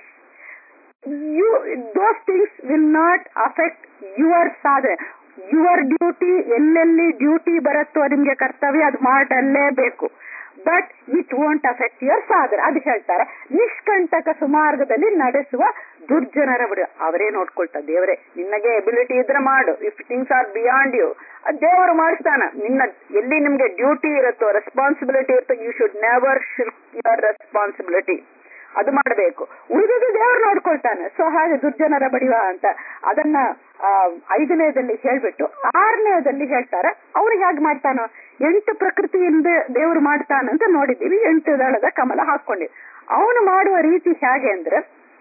you those things will not affect your ಸಾಧನೆ ಯುವರ್ ಡ್ಯೂಟಿ ಎಲ್ಲೆಲ್ಲಿ ಡ್ಯೂಟಿ ಬರುತ್ತೋ ನಿಮ್ಗೆ ಕರ್ತವ್ಯ ಅದು ಮಾಡಲೇಬೇಕು but it won't affect your ಸಾಧನೆ ಅದು ಹೇಳ್ತಾರೆ ನಿಷ್ಕಂಟಕ ಸುಮಾರ್ಗದಲ್ಲಿ ನಡೆಸುವ ದುರ್ಜನರ ಬಿಡು ಅವರೇ ನೋಡ್ಕೊಳ್ತಾ ದೇವರೇ ನಿನ್ನಗೆ ಎಬಿಲಿಟಿ ಇದ್ರೆ ಮಾಡು if things are beyond you ದೇವರು ಮಾಡಿಸ್ತಾನ ನಿನ್ನ ಎಲ್ಲಿ ನಿಮ್ಗೆ ಡ್ಯೂಟಿ ಇರುತ್ತೋ ರೆಸ್ಪಾನ್ಸಿಬಿಲಿಟಿ ಇರುತ್ತೋ you should never shirk your responsibility ಅದು ಮಾಡಬೇಕು ಉಳಿದಿದ್ದು ದೇವರು ನೋಡ್ಕೊಳ್ತಾನೆ ಸೊ ಹಾಗೆ ದುರ್ಜನರ ಬಡಿವ ಅಂತ ಅದನ್ನ ಐದನೇದಲ್ಲಿ ಹೇಳ್ಬಿಟ್ಟು ಆರನೇದಲ್ಲಿ ಹೇಳ್ತಾರೆ ಅವ್ರು ಹೇಗೆ ಮಾಡ್ತಾನೋ ಎಂಟು ಪ್ರಕೃತಿಯಿಂದ ದೇವರು ಮಾಡ್ತಾನಂತ ನೋಡಿದ್ದೀವಿ ಎಂಟು ದಳದ ಕಮಲ ಹಾಕೊಂಡಿವಿ ಅವನು ಮಾಡುವ ರೀತಿ ಹೇಗೆ ಅಂದ್ರೆ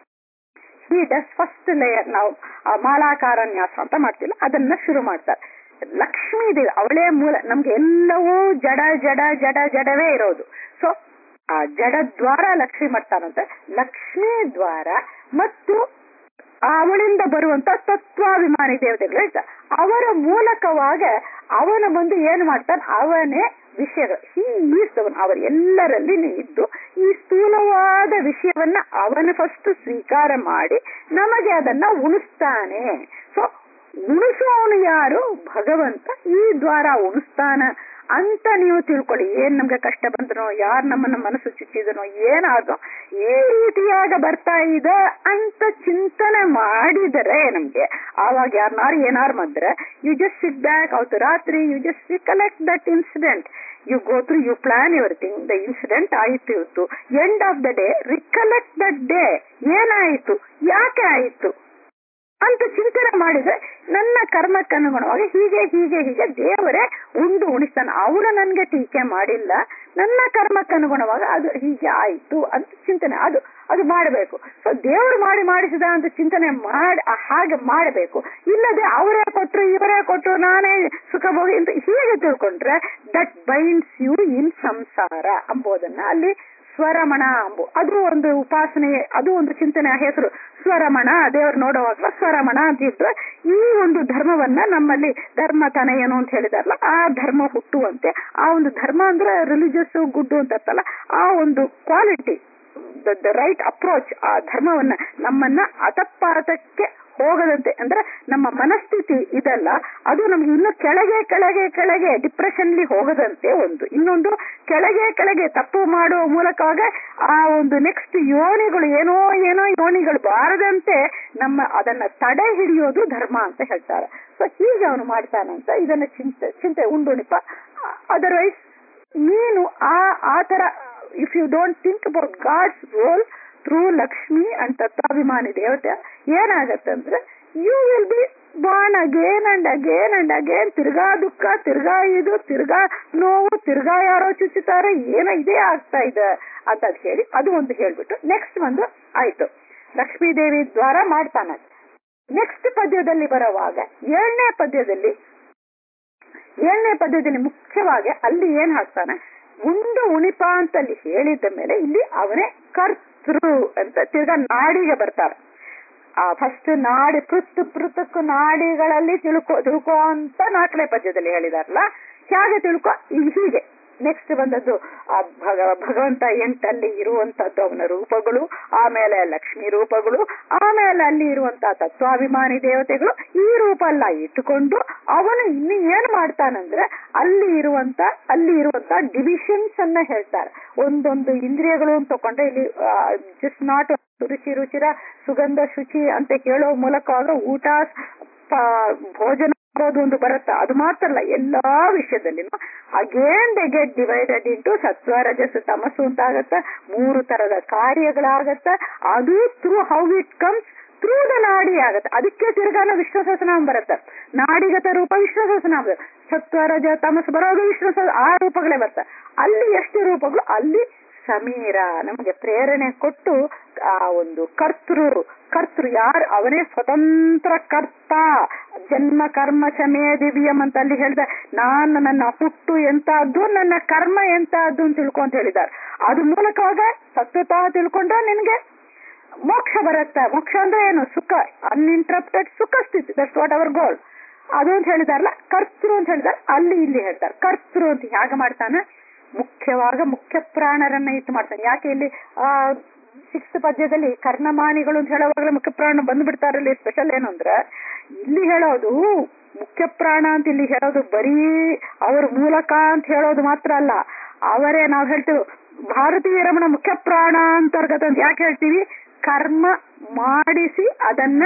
ಈ ಡಸ್ ಫಸ್ಟ್ ಲೇಯರ್ ನಾವು ಮಾಲಾಕಾರನ್ಯಾಸ ಅಂತ ಮಾಡ್ತೀವಿ ಅದನ್ನ ಶುರು ಮಾಡ್ತಾರೆ ಲಕ್ಷ್ಮೀ ದೇವಿ ಅವಳೇ ಮೂಲ ನಮ್ಗೆ ಎಲ್ಲವೂ ಜಡ ಜಡ ಜಡ ಜಡವೇ ಇರೋದು ಸೊ ಆ ಜಡ ದ್ವಾರ ಲಕ್ಷ್ಮಿ ಮಾಡ್ತಾನಂತೆ ಲಕ್ಷ್ಮೀ ದ್ವಾರ ಮತ್ತು ಅವಳಿಂದ ಬರುವಂತ ತತ್ವಾಭಿಮಾನಿ ದೇವತೆಗಳು ಹೇಳ್ತಾರೆ ಅವರ ಮೂಲಕವಾಗ ಅವನ ಮುಂದೆ ಏನು ಮಾಡ್ತಾನೆ ಅವನೇ ವಿಷಯಗಳು ಈ ಈಸ್ತವನು ಅವರು ಎಲ್ಲರಲ್ಲಿ ಇದ್ದು ಈ ಸ್ಥೂಲವಾದ ವಿಷಯವನ್ನ ಅವನು ಫಸ್ಟ್ ಸ್ವೀಕಾರ ಮಾಡಿ ನಮಗೆ ಅದನ್ನ ಉಣಿಸ್ತಾನೆ ಸೊ ಉಣಿಸುವವನು ಯಾರು ಭಗವಂತ ಈ ದ್ವಾರ ಉಣಿಸ್ತಾನ ಅಂತ ನೀವು ತಿಳ್ಕೊಳ್ಳಿ ಏನ್ ನಮ್ಗೆ ಕಷ್ಟ ಬಂದನೋ ಯಾರ್ ನಮ್ಮನ್ನ ಮನಸ್ಸು ಚುಚ್ಚಿದನೋ ಏನಾದೋ ಈ ರೀತಿಯಾಗ ಬರ್ತಾ ಇದೆ ಅಂತ ಚಿಂತನೆ ಮಾಡಿದರೆ ನಮ್ಗೆ ಆವಾಗ ಯಾರನ್ನಾರು ಏನಾರು ಮಾಡಿದ್ರೆ ಯು ಜಸ್ಟ್ ಸಿಟ್ ಬ್ಯಾಕ್ ಅವತ್ತು ರಾತ್ರಿ you just recollect that incident you go through you plan everything the incident ಆಯ್ತು ಇವತ್ತು end of the day recollect that day ಏನಾಯಿತು ಯಾಕೆ ಆಯಿತು ಅಂತ ಚಿಂತನೆ ಮಾಡಿದ್ರೆ ನನ್ನ ಕರ್ಮಕ್ಕನುಗುಣವಾಗಿ ಹೀಗೆ ಹೀಗೆ ಹೀಗೆ ದೇವರೇ ಉಂಡು ಉಣಿಸ್ತಾನೆ ಅವನು ನನ್ಗೆ ಟೀಕೆ ಮಾಡಿಲ್ಲ ನನ್ನ ಕರ್ಮಕ್ಕನುಗುಣವಾಗಿ ಅದು ಹೀಗೆ ಆಯಿತು ಅಂತ ಚಿಂತನೆ ಅದು ಅದು ಮಾಡಬೇಕು ಸೊ ದೇವರು ಮಾಡಿ ಮಾಡಿಸಿದ ಅಂತ ಚಿಂತನೆ ಮಾಡಿ ಹಾಗೆ ಮಾಡಬೇಕು ಇಲ್ಲದೆ ಅವರೇ ಕೊಟ್ರು ಇವರೇ ಕೊಟ್ರು ನಾನೇ ಸುಖ ಭೋಗಿ ಅಂತ ಹೀಗೆ ತಿಳ್ಕೊಂಡ್ರೆ ದಟ್ ಬೈಂಡ್ಸ್ ಯು ಇನ್ ಸಂಸಾರ ಅಂಬೋದನ್ನ ಅಲ್ಲಿ ಸ್ವರಮಣ ಅಂಬು ಅದು ಒಂದು ಉಪಾಸನೆ ಅದು ಒಂದು ಚಿಂತನೆ ಹೆಸರು ಸ್ವರಮಣ ದೇವರು ನೋಡುವಾಗ ಸ್ವರಮಣ ಅಂತ ಇದ್ರೆ ಈ ಒಂದು ಧರ್ಮವನ್ನ ನಮ್ಮಲ್ಲಿ ಧರ್ಮ ತನಯನು ಅಂತ ಹೇಳಿದಾರಲ್ಲ ಆ ಧರ್ಮ ಹುಟ್ಟುವಂತೆ ಆ ಒಂದು ಧರ್ಮ ಅಂದ್ರೆ ರಿಲಿಜಿಯಸ್ ಗುಡ್ಡು ಅಂತ ಅರ್ಥಲ್ಲ ಆ ಒಂದು ಕ್ವಾಲಿಟಿ ದ ರೈಟ್ ಅಪ್ರೋಚ್ ಆ ಧರ್ಮವನ್ನ ನಮ್ಮನ್ನ ಅತಪಾತಕ್ಕೆ ಹೋಗದಂತೆ ಅಂದ್ರೆ ನಮ್ಮ ಮನಸ್ಥಿತಿ ಇದಲ್ಲ ಅದು ನಮ್ಗೆ ಇನ್ನು ಕೆಳಗೆ ಕೆಳಗೆ ಕೆಳಗೆ ಡಿಪ್ರೆಷನ್ಲಿ ಹೋಗದಂತೆ ಒಂದು ಇನ್ನೊಂದು ಕೆಳಗೆ ಕೆಳಗೆ ತಪ್ಪು ಮಾಡುವ ಮೂಲಕವಾಗ ಆ ಒಂದು ನೆಕ್ಸ್ಟ್ ಯೋನಿಗಳು ಏನೋ ಏನೋ ಯೋನಿಗಳು ಬಾರದಂತೆ ನಮ್ಮ ಅದನ್ನ ತಡೆ ಹಿಡಿಯೋದು ಧರ್ಮ ಅಂತ ಹೇಳ್ತಾರೆ ಸೊ ಹೀಗೆ ಅವನು ಮಾಡ್ತಾನಂತ ಇದನ್ನ ಚಿಂತೆ ಚಿಂತೆ ಉಂಡುಣಿಪ ಅದರ್ವೈಸ್ ನೀನು ಆ ಆತರ if you don't think about God's role through Lakshmi and ತತ್ವಾಭಿಮಾನಿ ದೇವತೆ ಏನಾಗತ್ತಂದ್ರೆ you will be born again and again and again ತಿರ್ಗಾ ದುಃಖ ತಿರ್ಗಾ ಇದು ತಿರ್ಗಾ ನೋವು ತಿರ್ಗಾ ಯಾರೋ ಚುಚ್ಚುತ್ತಾರೆ ಏನೋ ಇದೇ ಆಗ್ತಾ ಇದೆ ಅಂತ ಅದ್ ಹೇಳಿ ಅದು ಒಂದು ಹೇಳ್ಬಿಟ್ಟು ನೆಕ್ಸ್ಟ್ ಒಂದು ಆಯ್ತು ಲಕ್ಷ್ಮೀ ದೇವಿ ದ್ವಾರ ಮಾಡ್ತಾನ ನೆಕ್ಸ್ಟ್ ಪದ್ಯದಲ್ಲಿ ಬರುವಾಗ ಏಳನೇ ಪದ್ಯದಲ್ಲಿ ಏಳನೇ ಪದ್ಯದಲ್ಲಿ ಮುಖ್ಯವಾಗಿ ಅಲ್ಲಿ ಏನ್ ಹಾಕ್ತಾನೆ ಉಂಡು ಉಣಿಪ ಅಂತ ಅಲ್ಲಿ ಹೇಳಿದ್ದ ಮೇಲೆ ಇಲ್ಲಿ ಅವನೇ ಕರ್ತೃ ಅಂತ ತಿರ್ಗಾ ನಾಡಿಗೆ ಬರ್ತಾರೆ ಆ ಫಸ್ಟ್ ನಾಡಿ ಪೃತ್ ಪೃಥಕ್ ನಾಡಿಗಳಲ್ಲಿ ತಿಳ್ಕೊ ತಿಳ್ಕೊ ಅಂತ ನಾಲ್ಕನೇ ಪದ್ಯದಲ್ಲಿ ಹೇಳಿದಾರಲ್ಲ ಹೇಗೆ ತಿಳ್ಕೊ ಈಗ ಹೀಗೆ ನೆಕ್ಸ್ಟ್ ಬಂದದ್ದು ಆ ಭಗ ಭಗವಂತ ಎಂಟಲ್ಲಿ ಇರುವಂತದ್ದು ಅವನ ರೂಪಗಳು ಆಮೇಲೆ ಲಕ್ಷ್ಮಿ ರೂಪಗಳು ಆಮೇಲೆ ಅಲ್ಲಿ ಇರುವಂತಹ ತತ್ವಾಭಿಮಾನಿ ದೇವತೆಗಳು ಈ ರೂಪ ಎಲ್ಲ ಇಟ್ಟುಕೊಂಡು ಅವನು ಇನ್ನು ಏನ್ ಮಾಡ್ತಾನಂದ್ರೆ ಅಲ್ಲಿ ಇರುವಂತ ಅಲ್ಲಿ ಇರುವಂತ ಡಿವಿಷನ್ಸ್ ಅನ್ನ ಹೇಳ್ತಾರೆ ಒಂದೊಂದು ಇಂದ್ರಿಯಗಳು ಅಂತ ತಕೊಂಡ್ರೆ ಇಲ್ಲಿ ಜಸ್ಟ್ ನಾಟ್ ರುಚಿ ರುಚಿರ ಸುಗಂಧ ಶುಚಿ ಅಂತ ಹೇಳೋ ಮೂಲಕವಾಗ ಊಟ ಭೋಜನ ಮಾಡೋದು ಒಂದು ಬರುತ್ತ ಅದು ಮಾತ್ರ ಅಲ್ಲ ಎಲ್ಲಾ ವಿಷಯದಲ್ಲಿ again they get divided into ಸತ್ವ ರಜಸ್ ತಮಸ್ಸು ಅಂತ ಆಗತ್ತ ಮೂರು ತರದ ಕಾರ್ಯಗಳಾಗತ್ತ ಅದು through how it comes through the ನಾಡಿ ಆಗತ್ತೆ ಅದಕ್ಕೆ ತಿರ್ಗಾನ ವಿಶ್ವ ಸಹಸ್ರನಾಮ ಬರುತ್ತೆ ನಾಡಿಗತ ರೂಪ ವಿಶ್ವ ಸಹಸ್ರನಾಮ ಸತ್ವ ರಜ ತಮಸ್ಸು ಬರೋದು ವಿಶ್ವ ಆ ರೂಪಗಳೇ ಬರ್ತವೆ ಅಲ್ಲಿ ಎಷ್ಟು ರೂಪಗಳು ಅಲ್ಲಿ ಸಮೀರ ನಮಗೆ ಪ್ರೇರಣೆ ಕೊಟ್ಟು ಆ ಒಂದು ಕರ್ತೃ ಕರ್ತೃ ಯಾರು ಅವನೇ ಸ್ವತಂತ್ರ ಕರ್ತ ಜನ್ಮ ಕರ್ಮ ಶಮೇ ದಿವ್ಯಂ ಅಂತ ಅಲ್ಲಿ ಹೇಳಿದ ನಾನು ನನ್ನ ಹುಟ್ಟು ಎಂತದ್ದು ನನ್ನ ಕರ್ಮ ಎಂತದ್ದು ಅಂತ ತಿಳ್ಕೊಂತ ಹೇಳಿದ್ದಾರೆ ಅದು ಮೂಲಕವಾಗ ಸತ್ಯತಃ ತಿಳ್ಕೊಂಡ್ರೆ ನಿನ್ಗೆ ಮೋಕ್ಷ ಬರುತ್ತೆ ಮೋಕ್ಷ ಅಂದ್ರೆ ಏನು ಸುಖ ಅನ್ಇಂಟ್ರಪ್ಟೆಡ್ ಸುಖ ಸ್ಥಿತಿ ದಟ್ಸ್ ವಾಟ್ ಅವರ್ ಗೋಲ್ ಅದು ಅಂತ ಹೇಳಿದಾರಲ್ಲ ಕರ್ತೃ ಅಂತ ಹೇಳಿದಾರೆ ಅಲ್ಲಿ ಇಲ್ಲಿ ಹೇಳ್ತಾರೆ ಕರ್ತೃ ಅಂತ ಹೇಗೆ ಮಾಡ್ತಾನೆ ಮುಖ್ಯವಾಗ ಮುಖ್ಯ ಪ್ರಾಣರನ್ನ ಇಟ್ಟು ಮಾಡ್ತಾನೆ ಯಾಕೆ ಇಲ್ಲಿ ಆ ಸಿಕ್ಸ್ ಪದ್ಯದಲ್ಲಿ ಕರ್ಣಮಾಣಿಗಳು ಅಂತ ಹೇಳುವಾಗಲೇ ಮುಖ್ಯ ಪ್ರಾಣ ಬಂದ್ಬಿಡ್ತಾರಲ್ಲಿ ಸ್ಪೆಷಲ್ ಏನು ಅಂದ್ರೆ ಇಲ್ಲಿ ಹೇಳೋದು ಮುಖ್ಯ ಪ್ರಾಣ ಅಂತ ಇಲ್ಲಿ ಹೇಳೋದು ಬರೀ ಅವ್ರ ಮೂಲಕ ಅಂತ ಹೇಳೋದು ಮಾತ್ರ ಅಲ್ಲ ಅವರೇ ನಾವ್ ಹೇಳ್ತೀವಿ ಭಾರತೀಯ ರಮಣ ಮುಖ್ಯ ಪ್ರಾಣ ಅಂತರ್ಗತ ಅಂತ ಯಾಕೆ ಹೇಳ್ತೀವಿ ಕರ್ಮ ಮಾಡಿಸಿ ಅದನ್ನ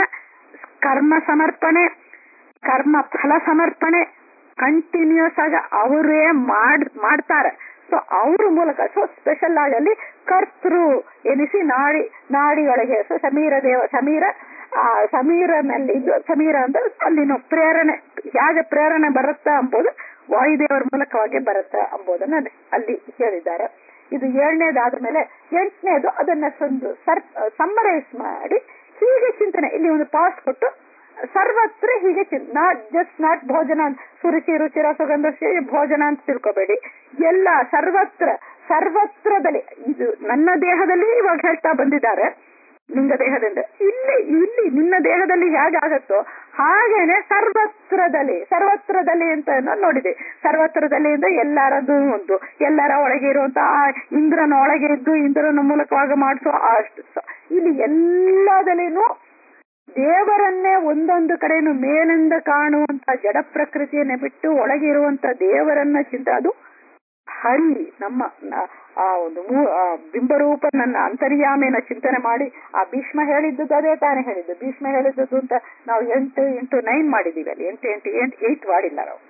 ಕರ್ಮ ಸಮರ್ಪಣೆ ಕರ್ಮ ಫಲ ಸಮರ್ಪಣೆ ಕಂಟಿನ್ಯೂಸ್ ಆಗಿ ಅವರೇ ಮಾಡ್ ಮಾಡ್ತಾರೆ ಸೊ ಅವ್ರ ಮೂಲಕ ಸೊ ಸ್ಪೆಷಲ್ ಆಗಿ ಅಲ್ಲಿ ಕರ್ತೃ ಎನಿಸಿ ನಾಡಿ ನಾಡಿಯೊಳಗೆ ಸೊ ಸಮೀರ ದೇವ ಸಮೀರ ಆ ಸಮೀರನಲ್ಲಿ ಇದು ಸಮೀರ ಅಂದ್ರೆ ಅಲ್ಲಿನ ಪ್ರೇರಣೆ ಹೇಗೆ ಪ್ರೇರಣೆ ಬರುತ್ತಾ ಎಂಬುದು ವಾಯುದೇವರ ಮೂಲಕವಾಗಿ ಬರುತ್ತಾ ಎಂಬುದನ್ನ ಅಲ್ಲಿ ಹೇಳಿದ್ದಾರೆ ಇದು ಏಳನೇದಾದ ಮೇಲೆ ಎಂಟನೇದು ಅದನ್ನ ಒಂದು ಸರ್ ಸಮ್ಮರೈಸ್ ಮಾಡಿ ಹೀಗೆ ಚಿಂತನೆ ಇಲ್ಲಿ ಒಂದು ಪಾಸ್ ಕೊಟ್ಟು ಸರ್ವತ್ರ ಹೀಗೆ ನಾಟ್ ಜಸ್ಟ್ ನಾಟ್ ಭೋಜನ ಸುರುಚಿ ರುಚಿರ ಸುಗಂಧ ಭೋಜನ ಅಂತ ತಿಳ್ಕೊಬೇಡಿ ಎಲ್ಲ ಸರ್ವತ್ರ ಸರ್ವತ್ರದಲ್ಲಿ ಇದು ನನ್ನ ದೇಹದಲ್ಲಿ ಇವಾಗ ಹೇಳ್ತಾ ಬಂದಿದ್ದಾರೆ ಲಿಂಗ ದೇಹದಿಂದ ಇಲ್ಲಿ ಇಲ್ಲಿ ನಿನ್ನ ದೇಹದಲ್ಲಿ ಹೇಗಾಗತ್ತೋ ಹಾಗೇನೆ ಸರ್ವತ್ರದಲ್ಲಿ ಸರ್ವತ್ರದಲ್ಲಿ ಅಂತ ನೋಡಿದೆ ಸರ್ವತ್ರದಲ್ಲಿ ಅಂದ್ರೆ ಎಲ್ಲರದು ಒಂದು ಎಲ್ಲರ ಒಳಗೆ ಇರುವಂತ ಆ ಇಂದ್ರನ ಒಳಗೆ ಇದ್ದು ಇಂದ್ರನ ಮೂಲಕವಾಗಿ ಮಾಡಿಸೋ ಅಷ್ಟು ಇಲ್ಲಿ ಎಲ್ಲದಲ್ಲಿನೂ ದೇವರನ್ನೇ ಒಂದೊಂದು ಕಡೆನು ಮೇಲಿಂದ ಕಾಣುವಂತ ಜಡ ಪ್ರಕೃತಿಯನ್ನೇ ಬಿಟ್ಟು ಒಳಗಿರುವಂತ ದೇವರನ್ನ ಚಿಂತ ಅದು ಹರಿ ನಮ್ಮ ನ- ಆ ಒಂದು ಮೂ- ಆ ಬಿಂಬರೂಪ ನನ್ನ ಅಂತರ್ಯಾಮಿನ ಚಿಂತನೆ ಮಾಡಿ ಆ ಭೀಷ್ಮ ಹೇಳಿದ್ದದ್ದು ಅದೇ ತಾನೇ ಹೇಳಿದ್ದು ಭೀಷ್ಮ ಹೇಳಿದ್ದದ್ದು ಅಂತ ನಾವು ಎಂಟು ಇಂಟು ನೈನ್ ಮಾಡಿದೀವಿ ಅಲ್ಲಿ ಎಂಟು ಎಂಟು ಎಂಟು ಏಟ್ ಮಾಡಿಲ್ಲ ನಾವು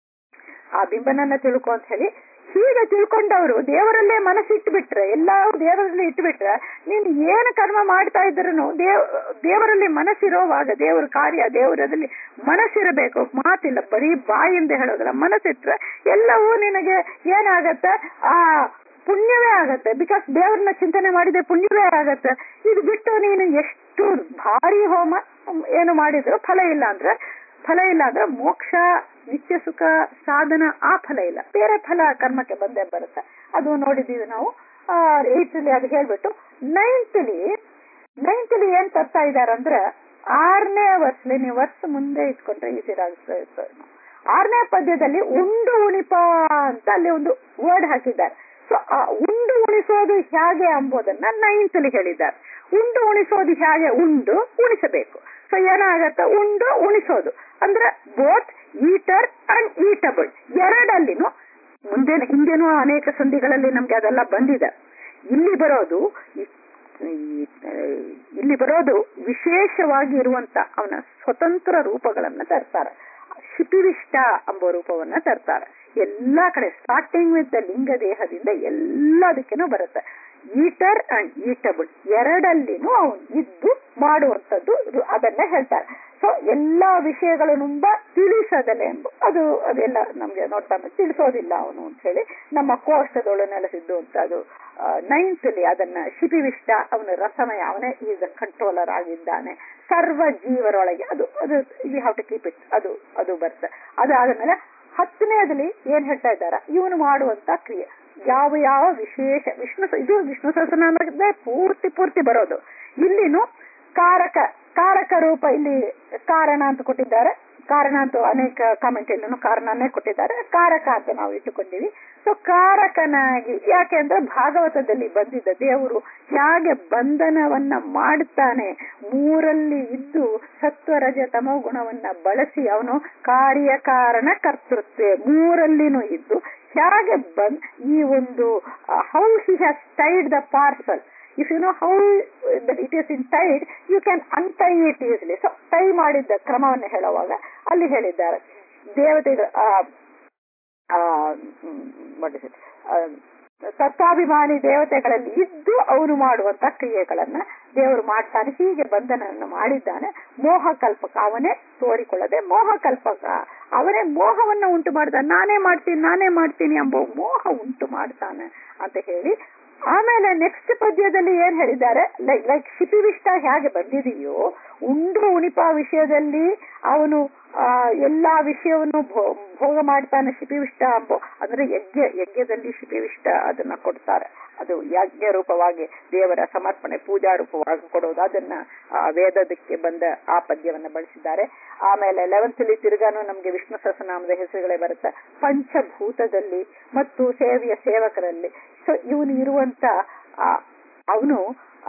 ಆ ಬಿಂಬನನ್ನ ತಿಳ್ಕೊ ಅಂತ ಹೇಳಿ ಹೀಗೆ ತಿಳ್ಕೊಂಡವರು ದೇವರಲ್ಲೇ ಮನಸ್ಸಿಟ್ಟು ಬಿಟ್ರೆ ಎಲ್ಲ ದೇವರಲ್ಲಿ ಇಟ್ಬಿಟ್ರೆ ನೀನು ಏನು ಕರ್ಮ ಮಾಡ್ತಾ ಇದ್ರು ದೇವ್ ದೇವರಲ್ಲಿ ಮನಸ್ಸಿರೋವಾಗ ದೇವರ ಕಾರ್ಯ ದೇವರದಲ್ಲಿ ಮನಸ್ಸಿರಬೇಕು ಮಾತಿಲ್ಲ ಬರೀ ಬಾಯಿಂದ ಹೇಳೋದಿಲ್ಲ ಮನಸ್ಸಿಟ್ರೆ ಎಲ್ಲವೂ ನಿನಗೆ ಏನಾಗತ್ತೆ ಆ ಪುಣ್ಯವೇ ಆಗತ್ತೆ ಬಿಕಾಸ್ ದೇವರನ್ನ ಚಿಂತನೆ ಮಾಡಿದ್ರೆ ಪುಣ್ಯವೇ ಆಗತ್ತೆ ಇದು ಬಿಟ್ಟು ನೀನು ಎಷ್ಟು ಭಾರಿ ಹೋಮ ಏನು ಮಾಡಿದ್ರು ಫಲ ಇಲ್ಲ ಅಂದ್ರೆ ಫಲ ಇಲ್ಲ ಅಂದ್ರೆ ಮೋಕ್ಷ ನಿತ್ಯ ಸುಖ ಸಾಧನ ಆ ಫಲ ಇಲ್ಲ ಬೇರೆ ಫಲ ಕರ್ಮಕ್ಕೆ ಬಂದೇ ಬರುತ್ತೆ ಅದು ನೋಡಿದೀವಿ ನಾವು ಏಯ್ತಲ್ಲಿ ಅದು ಹೇಳ್ಬಿಟ್ಟು ನೈನ್ತ್ಲಿ ನೈನ್ತ್ಲಿ ಏನ್ ತರ್ತಾ ಇದಾರಂದ್ರೆ ಆರನೇ ವರ್ಷಲಿ ನೀವು ವರ್ಷ ಮುಂದೆ ಇಟ್ಕೊಂಡ್ರೆ ಈಸಿ ಆಗುತ್ತೆ ಆರನೇ ಪದ್ಯದಲ್ಲಿ ಉಂಡು ಉಣಿಪ ಅಂತ ಅಲ್ಲಿ ಒಂದು ವರ್ಡ್ ಹಾಕಿದ್ದಾರೆ ಸೊ ಆ ಉಂಡು ಉಣಿಸೋದು ಹೇಗೆ ಎಂಬುದನ್ನ ನೈನ್ತ್ಲಿ ಹೇಳಿದ್ದಾರೆ ಉಂಡು ಉಣಿಸೋದು ಹೇಗೆ ಉಂಡು ಉಣಿಸಬೇಕು ಸೊ ಏನಾಗತ್ತೆ ಉಂಡು ಉಣಿಸೋದು ಅಂದ್ರೆ ಬೋತ್ ಈಟರ್ ಅಂಡ್ ಈಟಬಲ್ ಎರಡಲ್ಲಿನೂ ಮುಂದೆ ಹಿಂದೆನೂ ಅನೇಕ ಸಂಧಿಗಳಲ್ಲಿ ನಮ್ಗೆ ಅದೆಲ್ಲ ಬಂದಿದೆ ಇಲ್ಲಿ ಬರೋದು ಈ- ಈ- ಇಲ್ಲಿ ಬರೋದು ವಿಶೇಷವಾಗಿ ಇರುವಂತ ಅವನ ಸ್ವತಂತ್ರ ರೂಪಗಳನ್ನ ತರ್ತಾರೆ ಶಿಪಿವಿಷ್ಟ ಎಂಬ ರೂಪವನ್ನ ತರ್ತಾರೆ ಎಲ್ಲಾ ಕಡೆ ಸ್ಟಾರ್ಟಿಂಗ್ ವಿತ್ ದ ಲಿಂಗ ದೇಹದಿಂದ ಎಲ್ಲದಕ್ಕೇನು ಬರುತ್ತೆ ಈಟರ್ ಅಂಡ್ ಈಟಬಲ್ ಎರಡಲ್ಲಿನೂ ಅವನು ಇದ್ದು ಮಾಡುವಂಥದ್ದು ರು- ಅದನ್ನ ಹೇಳ್ತಾರೆ ಸೊ ಎಲ್ಲಾ ವಿಷಯಗಳನ್ನುಂಬ ತಿಳಿಸದಲೆ ಎಂಬ ಅದು ಅದೆಲ್ಲ ನಮ್ಗೆ ನೋಡ್ತಾ ಬಂದ್ರೆ ತಿಳಿಸೋದಿಲ್ಲ ಅವನು ಅಂತ ಹೇಳಿ ನಮ್ಮ ಕೋಷ್ಟದೊಳು ನೆಲೆಸಿದ್ದು ಅಂತ ಅದು ನೈನ್ತ್ಲಿ ಅದನ್ನ ಶಿಪಿವಿಷ್ಟ ಅವನ ರಸಮಯ ಅವನೇ ಈಸ್ ಕಂಟ್ರೋಲರ್ ಆಗಿದ್ದಾನೆ ಸರ್ವ ಜೀವರೊಳಗೆ ಅದು ಅದು we have to keep it ಅದು ಅದು ಬರ್ತದೆ ಅದಾದ್ಮೇಲೆ ಹತ್ತನೇದಲ್ಲಿ ಏನ್ ಹೇಳ್ತಾ ಇದ್ದಾರ ಇವನು ಮಾಡುವಂತ ಕ್ರಿಯೆ ಯಾವ ಯಾವ ವಿಶೇಷ ವಿಷ್ಣು ಸ- ಇದು ವಿಷ್ಣು ಸಹಸ್ರನಾಮದೇ ಪೂರ್ತಿ ಪೂರ್ತಿ ಬರೋದು ಇಲ್ಲಿನು ಕಾರಕ ಕಾರಕ ರೂಪ ಇಲ್ಲಿ ಕಾರಣ ಅಂತ ಕೊಟ್ಟಿದ್ದಾರೆ ಕಾರಣ ಅಂತ ಅನೇಕ ಕಾಮೆಂಟ್ ಎಲ್ಲೂ ಕಾರಣನೇ ಕೊಟ್ಟಿದ್ದಾರೆ ಕಾರಕ ಅಂತ ನಾವು ಇಟ್ಟುಕೊಂಡಿವಿ ಸೊ ಕಾರಕನಾಗಿ ಯಾಕೆಂದ್ರೆ ಭಾಗವತದಲ್ಲಿ ಬಂದಿದ್ದ ದೇವರು ಹೇಗೆ ಬಂಧನವನ್ನ ಮಾಡುತ್ತಾನೆ ಮೂರಲ್ಲಿ ಇದ್ದು ಸತ್ವ ರಜ ತಮೋ ಗುಣವನ್ನ ಬಳಸಿ ಅವನು ಕಾರ್ಯಕಾರಣ ಕರ್ತೃತ್ವ ಮೂರಲ್ಲಿನೂ ಇದ್ದು ಹೇಗೆ ಬಂದ್ ಈ ಒಂದು how he has tied the parcel if you know how it is in tied you can untie it easily so tie ಮಾಡಿದ್ದ ಕ್ರಮವನ್ನು ಹೇಳುವಾಗ ಅಲ್ಲಿ ಹೇಳಿದ್ದಾರೆ ದೇವತೆಗಳು ಆ, ಆ, ಹ್ಮ್, what is it? ಆ, ಸತ್ವಾಭಿಮಾನಿ ದೇವತೆಗಳಲ್ಲಿ ಇದ್ದು ಅವನು ಮಾಡುವಂತ ಕ್ರಿಯೆಗಳನ್ನ ದೇವರು ಮಾಡ್ತಾನೆ ಹೀಗೆ ಬಂಧನವನ್ನು ಮಾಡಿದ್ದಾನೆ ಮೋಹ ಕಲ್ಪಕ ಅವನೇ ತೋರಿಕೊಳ್ಳದೆ ಮೋಹ ಕಲ್ಪಕ ಅವನೇ ಮೋಹವನ್ನ ಉಂಟು ಮಾಡ್ತಾನೆ ನಾನೇ ಮಾಡ್ತೀನಿ ನಾನೇ ಮಾಡ್ತೀನಿ ಎಂಬ ಮೋಹ ಉಂಟು ಮಾಡ್ತಾನೆ ಅಂತ ಹೇಳಿ ಆಮೇಲೆ ನೆಕ್ಸ್ಟ್ ಪದ್ಯದಲ್ಲಿ ಏನ್ ಹೇಳಿದ್ದಾರೆ ಲೈಕ್ ಲೈಕ್ ಶಿಪಿವಿಷ್ಟ ಹೇಗೆ ಬಂದಿದೆಯೋ ಉಂಡು ಉಣಿಪ ವಿಷಯದಲ್ಲಿ ಅವನು ಆ ಎಲ್ಲಾ ವಿಷಯವನ್ನು ಭೋ- ಭೋಗ ಮಾಡ್ತಾನೆ ಶಿಪಿವಿಷ್ಟ ಅಂಬೋ ಅಂದ್ರೆ ಯಜ್ಞ ಯಜ್ಞದಲ್ಲಿ ಶಿಪಿವಿಷ್ಟ ಅದನ್ನ ಕೊಡ್ತಾರೆ ಅದು ಯಜ್ಞ ರೂಪವಾಗಿ ದೇವರ ಸಮರ್ಪಣೆ ಪೂಜಾ ರೂಪವಾಗಿ ಕೊಡೋದು ಅದನ್ನ ಆ ವೇದದಕ್ಕೆ ಬಂದ ಆ ಪದ್ಯವನ್ನ ಬಳಸಿದ್ದಾರೆ ಆಮೇಲೆ ಲೆವೆಂತಲ್ಲಿ ತಿರುಗಾನು ನಮ್ಗೆ ವಿಷ್ಣು ಸಹಸ್ರನಾಮದ ಹೆಸರುಗಳೇ ಬರುತ್ತೆ ಪಂಚಭೂತದಲ್ಲಿ ಮತ್ತು ಸೇವೆಯ ಸೇವಕರಲ್ಲಿ ಸೊ ಇವನು ಇರುವಂತ ಅವನು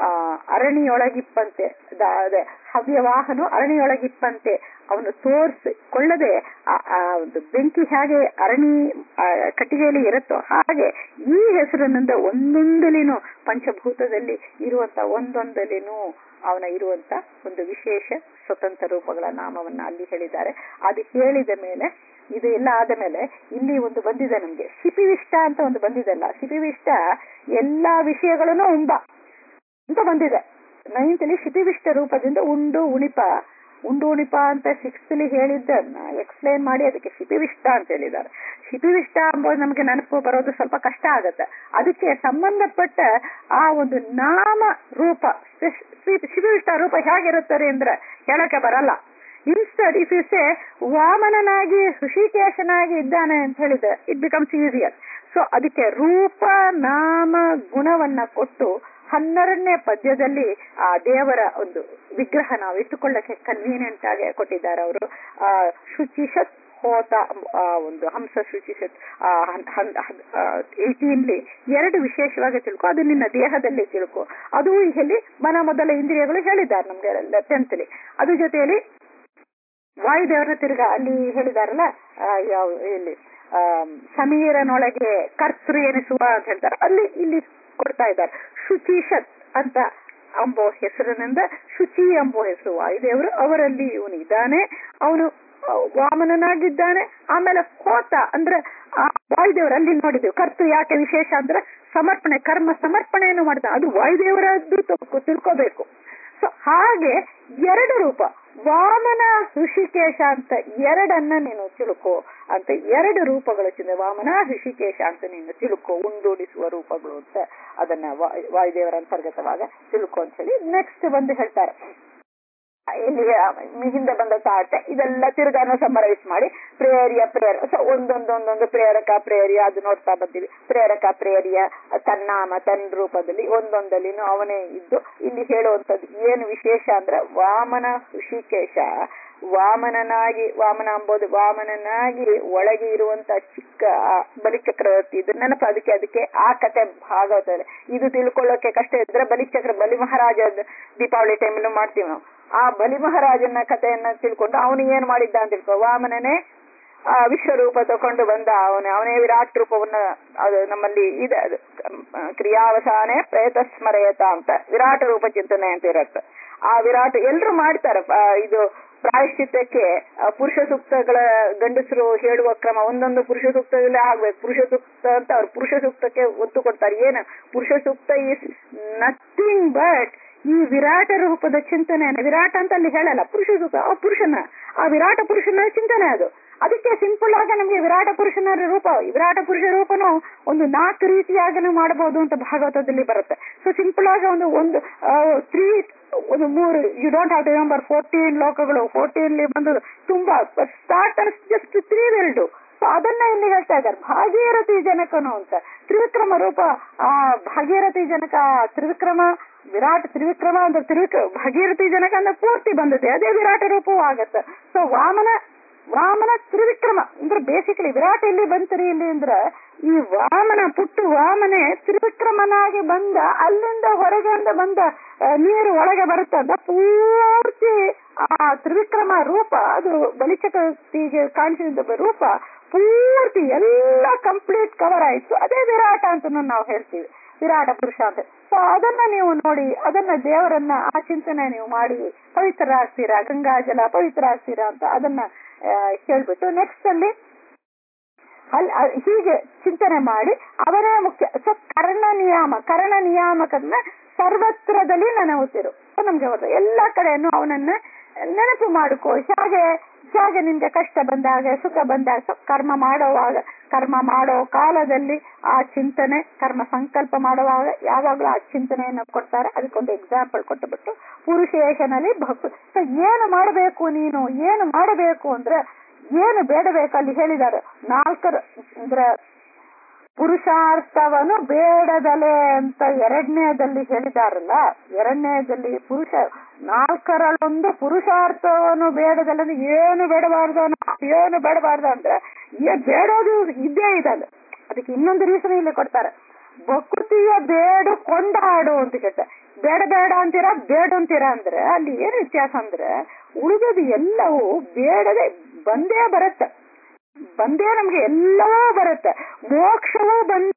ಅರಣಿಯೊಳಗಿಪ್ಪಂತೆ ದ- ಅದೇ ಹವ್ಯವಾಹನು ಅರಣಿಯೊಳಗಿಪ್ಪಂತೆ ಅವನು ತೋರಿಸಿಕೊಳ್ಳದೆ ಆ- ಆ ಒಂದು ಬೆಂಕಿ ಹೇಗೆ ಅರಣಿ ಆ, ಕಟ್ಟಿಗೆಯಲ್ಲಿ ಇರುತ್ತೋ ಹಾಗೆ ಈ ಹೆಸರಿನಿಂದ ಒಂದೊಂದಲಿನೂ ಪಂಚಭೂತದಲ್ಲಿ ಇರುವಂತ ಒಂದೊಂದಲಿನೂ ಅವನ ಇರುವಂತ ಒಂದು ವಿಶೇಷ ಸ್ವತಂತ್ರ ರೂಪಗಳ ನಾಮವನ್ನ ಅಲ್ಲಿ ಹೇಳಿದ್ದಾರೆ ಅದು ಹೇಳಿದ ಮೇಲೆ ಇದು ಎಲ್ಲ ಆದ ಮೇಲೆ ಇಲ್ಲಿ ಒಂದು ಬಂದಿದೆ ನಮ್ಗೆ ಶಿಪಿವಿಷ್ಟ ಅಂತ ಒಂದು ಬಂದಿದೆಲ್ಲ ಶಿಪಿವಿಷ್ಟ ಎಲ್ಲಾ ವಿಷಯಗಳನ್ನು ಉಂಬ ಅಂತ ಬಂದಿದೆ ನೈನ್ತಲ್ಲಿ ಶಿಪಿವಿಷ್ಟ ರೂಪದಿಂದ ಉಂಡು ಉಣಿಪ ಉಂಡು ಉಣಿಪ ಅಂತ ಸಿಕ್ಸ್ತ್ಲಿ ಹೇಳಿದ್ದನ್ನ ಎಕ್ಸ್ಪ್ಲೇನ್ ಮಾಡಿ ಅದಕ್ಕೆ ಶಿಪಿವಿಷ್ಟ ಅಂತ ಹೇಳಿದ್ದಾರೆ ಶಿಪಿವಿಷ್ಟ ಎಂಬುದು ನಮಗೆ ನೆನಪು ಬರೋದು ಸ್ವಲ್ಪ ಕಷ್ಟ ಆಗತ್ತೆ ಅದಕ್ಕೆ ಸಂಬಂಧಪಟ್ಟ ಆ ಒಂದು ನಾಮ ರೂಪ ಶಿ- ಶಿ- ಶಿಪಿವಿಷ್ಟ ರೂಪ ಹೇಗಿರುತ್ತದೆ ಅಂದ್ರೆ ಹೇಳಕ್ಕೆ ಬರಲ್ಲ ಇನ್ಸ್ಟೆಡ್ ಇಫ್ ಯು ಸೇ ವಾಮನನಾಗಿ ಋಷಿಕೇಶನಾಗಿ ಇದ್ದಾನೆ ಅಂತ ಹೇಳಿದ್ರೆ ಇಟ್ ಬಿಕಮ್ಸ್ ಈಸಿಯರ್ ಸೊ ಅದಕ್ಕೆ ರೂಪ ನಾಮ ಗುಣವನ್ನ ಕೊಟ್ಟು ಹನ್ನೆರಡನೇ ಪದ್ಯದಲ್ಲಿ ಆ ದೇವರ ಒಂದು ವಿಗ್ರಹ ನಾವು ಇಟ್ಟುಕೊಳ್ಳಕ್ಕೆ ಕನ್ವೀನಿಯಂಟ್ ಆಗಿ ಕೊಟ್ಟಿದ್ದಾರೆ ಅವರು ಆ ಶುಚಿ ಹೋತ ಆ ಒಂದು ಹಂಸ ಶುಚಿ ಏಟೀನ್ಲಿ ಎರಡು ವಿಶೇಷವಾಗಿ ತಿಳ್ಕೊ ಅದು ನಿನ್ನ ದೇಹದಲ್ಲಿ ತಿಳ್ಕೊ ಅದು ಇಲ್ಲಿ ಮನ ಮೊದಲ ಇಂದ್ರಿಯಗಳು ಹೇಳಿದ್ದಾರೆ ನಮ್ಗೆ ಟೆಂತ್ಲಿ ಅದ್ರ ಜೊತೆಯಲ್ಲಿ ವಾಯುದೇವರ ತಿರ್ಗ ಅಲ್ಲಿ ಹೇಳಿದಾರಲ್ಲ ಆ, ಯಾವ ಇಲ್ಲಿ ಆ, ಸಮೀರನೊಳಗೆ ಕರ್ತೃ ಎನಿಸುವ ಅಂತ ಹೇಳ್ತಾರೆ ಅಲ್ಲಿ ಇಲ್ಲಿ ಕೊಡ್ತಾ ಇದ್ದಾರೆ ಶುಚಿಷತ್ ಅಂತ ಅಂಬೋ ಹೆಸರಿನಿಂದ ಶುಚಿ ಎಂಬೋ ಹೆಸರು ವಾಯುದೇವರು ಅವರಲ್ಲಿ ಇವನು ಇದ್ದಾನೆ ಅವನು ಆ, ವಾಮನನಾಗಿದ್ದಾನೆ ಆಮೇಲೆ ಹೋತ ಅಂದ್ರೆ ಆ ವಾಯುದೇವರು ಅಲ್ಲಿ ನೋಡಿದೆವು ಕರ್ತು ಯಾಕೆ ವಿಶೇಷ ಅಂದ್ರೆ ಸಮರ್ಪಣೆ ಕರ್ಮ ಸಮರ್ಪಣೆಯನ್ನು ಮಾಡ್ತಾನೆ ಅದು ವಾಯುದೇವರದ್ದು ತಪ್ಪು ತಿಳ್ಕೋಬೇಕು ಸೊ ಹಾಗೆ ಎರಡು ರೂಪ ವಾಮನ ಋಷಿಕೇಶ ಅಂತ ಎರಡನ್ನ ನೀನು ತಿಳ್ಕೊ ಅಂತ ಎರಡು ರೂಪಗಳು ಚಿಂತೆ ವಾಮನ ಋಷಿಕೇಶ ಅಂತ ನೀನು ತಿಳ್ಕೊ ಉಂಡೋಡಿಸುವ ರೂಪಗಳು ಅಂತ ಅದನ್ನ ವಾ- ವಾಯುದೇವರ ಅಂತರ್ಗತವಾಗ ತಿಳ್ಕೊ ಅಂತ ಹೇಳಿ ನೆಕ್ಸ್ಟ್ ಬಂದು ಹೇಳ್ತಾರೆ ಇಲ್ಲಿ ಆ, ಹಿಂದೆ ಬಂದ ಚಾರ್ಟ್ ಇದೆಲ್ಲ ತಿರ್ಗಾನು ಸಮರೈಸ್ ಮಾಡಿ ಪ್ರೇರಿಯ ಪ್ರೇರ ಸೊ ಒಂದೊಂದೊಂದೊಂದು ಪ್ರೇರಕ ಪ್ರೇರಿಯ ಅದು ನೋಡ್ತಾ ಬಂದಿವಿ ಪ್ರೇರಕ ಪ್ರೇರಿಯ ತನ್ನಾಮ ತನ್ನ ರೂಪದಲ್ಲಿ ಒಂದೊಂದಲ್ಲಿನೂ ಅವನೇ ಇದ್ದು ಇಲ್ಲಿ ಹೇಳುವಂಥದ್ದು ಏನು ವಿಶೇಷ ಅಂದ್ರೆ ವಾಮನ ಋಷಿಕೇಶ ವಾಮನನಾಗಿ ವಾಮನ ಅಂಬೋದು ವಾಮನನಾಗಿ ಒಳಗೆ ಇರುವಂತ ಚಿಕ್ಕ ಆ ಬಲಿಚಕ್ರವರ್ತಿ ಇದು ನೆನಪು ಅದಕ್ಕೆ ಅದಕ್ಕೆ ಆ ಕತೆ ಭಾಗವತದಲ್ಲಿ ಇದು ತಿಳ್ಕೊಳ್ಳೋಕೆ ಕಷ್ಟ ಇದ್ರೆ ಬಲಿಚಕ್ರ ಬಲಿ ಮಹಾರಾಜ ದೀಪಾವಳಿ ಟೈಮಲ್ಲೂ ಮಾಡ್ತೀವಿ ನಾವು ಆ ಬಲಿ ಮಹಾರಾಜನ ಕಥೆಯನ್ನ ತಿಳ್ಕೊಂಡು ಅವನು ಏನ್ ಮಾಡಿದ್ದ ಅಂತ ತಿಳ್ಕೊ ವಾಮನನೇ ಆ ವಿಶ್ವರೂಪ ತಕೊಂಡು ಬಂದ ಅವನೇ ಅವನೇ ವಿರಾಟ್ ರೂಪವನ್ನ ಅದು ನಮ್ಮಲ್ಲಿ ಇದೆ ಅದು ಆ, ಕ್ರಿಯಾವಸಾನೆ ಪ್ರೇತ ಸ್ಮರೆಯತ ಅಂತ ವಿರಾಟ ರೂಪ ಚಿಂತನೆ ಅಂತ ಇರತ್ತೆ ಆ ವಿರಾಟ್ ಎಲ್ರು ಮಾಡ್ತಾರೆ ಆ, ಇದು ಪ್ರಾಯಶ್ಚಿತ್ತಕ್ಕೆ ಆ, ಪುರುಷ ಸೂಕ್ತಗಳ ಗಂಡಸರು ಹೇಳುವ ಕ್ರಮ ಒಂದೊಂದು ಪುರುಷ ಸೂಕ್ತದಲ್ಲೇ ಆಗ್ಬೇಕು ಪುರುಷ ಸೂಕ್ತ ಅಂತ ಅವ್ರು ಪುರುಷ ಸೂಕ್ತಕ್ಕೆ ಒತ್ತು ಕೊಡ್ತಾರೆ ಏನು ಪುರುಷ ಸೂಕ್ತ ಈಸ್ ನಥಿಂಗ್ ಬಟ್ ಈ ವಿರಾಟ ರೂಪದ ಚಿಂತನೆ ವಿರಾಟ ಅಂತ ಅಲ್ಲಿ ಹೇಳಲ್ಲ ಪುರುಷ ಸೂಕ್ತ ಆ ಪುರುಷನ ಆ ವಿರಾಟ ಪುರುಷನ ಚಿಂತನೆ ಅದು ಅದಕ್ಕೆ ಸಿಂಪಲ್ ಆಗಿ ನಮಗೆ ವಿರಾಟ ಪುರುಷನ ರೂಪ ವಿರಾಟ ಪುರುಷ ರೂಪನು ಒಂದು ನಾಲ್ಕು ರೀತಿಯಾಗನು ಮಾಡಬಹುದು ಅಂತ ಭಾಗವತದಲ್ಲಿ ಬರುತ್ತೆ ಸೊ ಸಿಂಪಲ್ ಆಗಿ ಒಂದು ಒಂದು ತ್ರೀ ಒಂದು ಮೂರು you don't have to remember fourteen ಲೋಕಗಳು ಫೋರ್ಟೀನ್ ಬಂದದ್ದು ತುಂಬಾ start just three will do so ಅದನ್ನ ಇಲ್ಲಿ ಹೇಳ್ತಾ ಇದ್ದಾರೆ ಭಾಗೀರಥಿ ಜನಕನು ಅಂತ ತ್ರಿವಿಕ್ರಮ ರೂಪ ಆ ಭಾಗೀರಥಿ ಜನಕ ಆ ತ್ರಿವಿಕ್ರಮ ವಿರಾಟ್ ತ್ರಿವಿಕ್ರಮ ಅಂದ್ರೆ ತ್ರಿವಿಕ್ರ ಭಾಗೀರಥಿ ಜನಕ ಅಂದ್ರೆ ಪೂರ್ತಿ ಬಂದಿದೆ ಅದೇ ವಿರಾಟ ರೂಪವೂ ಆಗತ್ತೆ ಸೊ ವಾಮನ ವಾಮನ ತ್ರಿವಿಕ್ರಮ ಅಂದ್ರೆ ಬೇಸಿಕಲಿ ವಿರಾಟ್ ಎಲ್ಲಿ ಬಂತರಿ ಇಲ್ಲಿ ಅಂದ್ರೆ ಈ ವಾಮನ ಪುಟ್ಟು ವಾಮನೆ ತ್ರಿವಿಕ್ರಮನಾಗಿ ಬಂದ ಅಲ್ಲಿಂದ ಹೊರಗಿಂದ ಬಂದ ಆ, ನೀರು ಒಳಗೆ ಬರುತ್ತಂದ ಪೂರ್ತಿ ಆ ತ್ರಿವಿಕ್ರಮ ರೂಪ ಅದು ಬಲಿಚಕತಿಗೆ ಕಾಣಿಸಿದ ರೂಪ ಪೂರ್ತಿ ಎಲ್ಲ ಕಂಪ್ಲೀಟ್ ಕವರ್ ಆಯ್ತು ಅದೇ ವಿರಾಟ ಅಂತ ನಾವು ಹೇಳ್ತೀವಿ ವಿರಾಟ ಪುರುಷ ಅಂತ ಸೊ ಅದನ್ನ ನೀವು ನೋಡಿ ಅದನ್ನ ದೇವರನ್ನ ಆ ಚಿಂತನೆ ನೀವು ಮಾಡಿ ಪವಿತ್ರ ಆಗ್ತೀರಾ ಗಂಗಾಜಲ ಪವಿತ್ರ ಆಗ್ತೀರಾ ಅಂತ ಅದನ್ನ ಆ, ಹೇಳ್ಬಿಟ್ಟು ನೆಕ್ಸ್ಟ್ ಅಲ್ಲಿ ಅಲ್ಲಿ ಅ- ಹೀಗೆ ಚಿಂತನೆ ಮಾಡಿ ಅವರೇ ಮುಖ್ಯ ಸೊ ಕರ್ಣ ನಿಯಾಮ ಕರ್ಣ ನಿಯಾಮಕನ್ನ ಸರ್ವತ್ರದಲ್ಲಿ ನೆನವುತ್ತಿರು ಸೊ ನಮ್ಗೆ ಗೊತ್ತು ಎಲ್ಲಾ ಕಡೆಯನ್ನು ಅವನನ್ನ ನೆನಪು ಮಾಡಿಕೋ ಹೇಗೆ ಹೇಗೆ ನಿನ್ಗೆ ಕಷ್ಟ ಬಂದಾಗ ಸುಖ ಬಂದಾಗ ಸೊ ಕರ್ಮ ಮಾಡುವಾಗ ಕರ್ಮ ಮಾಡೋ ಕಾಲದಲ್ಲಿ ಆ ಚಿಂತನೆ ಕರ್ಮ ಸಂಕಲ್ಪ ಮಾಡುವಾಗ ಯಾವಾಗಲೂ ಆ ಚಿಂತನೆಯನ್ನು ಕೊಡ್ತಾರೆ ಅದಕ್ಕೊಂದು ಎಕ್ಸಾಂಪಲ್ ಕೊಟ್ಟುಬಿಟ್ಟು ಪುರುಷೇಶನಲ್ಲಿ ಭಕ್ತು ಸೊ ಏನು ಮಾಡಬೇಕು ನೀನು ಏನು ಮಾಡಬೇಕು ಅಂದ್ರೆ ಏನು ಬೇಡಬೇಕು ಅಲ್ಲಿ ಹೇಳಿದ್ದಾರೆ ನಾಲ್ಕರ ಅಂದ್ರೆ ಪುರುಷಾರ್ಥವನ್ನು ಬೇಡದಲೆ ಅಂತ ಎರಡನೇದಲ್ಲಿ ಹೇಳಿದಾರಲ್ಲ ಎರಡನೇದಲ್ಲಿ ಪುರುಷ ನಾಲ್ಕರಲ್ಲೊಂದು ಪುರುಷಾರ್ಥವನ್ನು ಬೇಡದಲ್ಲ ಅಂದ್ರೆ ಏನು ಬೇಡಬಾರ್ದು ಅನ್ನೋ- ಏನು ಬೇಡಬಾರ್ದು ಅಂದ್ರೆ ಏ ಬೇಡೋದು ಇದ್ದೇ ಇದಲ್ಲ ಅದಕ್ಕೆ ಇನ್ನೊಂದು ರೀಸನ್ ಇಲ್ಲಿ ಕೊಡ್ತಾರೆ ಭಕೃತಿಯ ಬೇಡು ಕೊಂಡಾಡು ಅಂತ ಕೇಳ್ತಾರೆ ಬೇಡ ಬೇಡ ಅಂತೀರಾ ಬೇಡ ಅಂತೀರಾ ಅಂದ್ರೆ ಅಲ್ಲಿ ಏನು ವ್ಯತ್ಯಾಸ ಅಂದ್ರೆ ಉಳಿದದು ಎಲ್ಲವೂ ಬೇಡದೆ ಬಂದೇ ಬರುತ್ತೆ ಬಂದೇ ನಮ್ಗೆ ಎಲ್ಲವೂ ಬರುತ್ತೆ ಮೋಕ್ಷವೂ ಬಂದ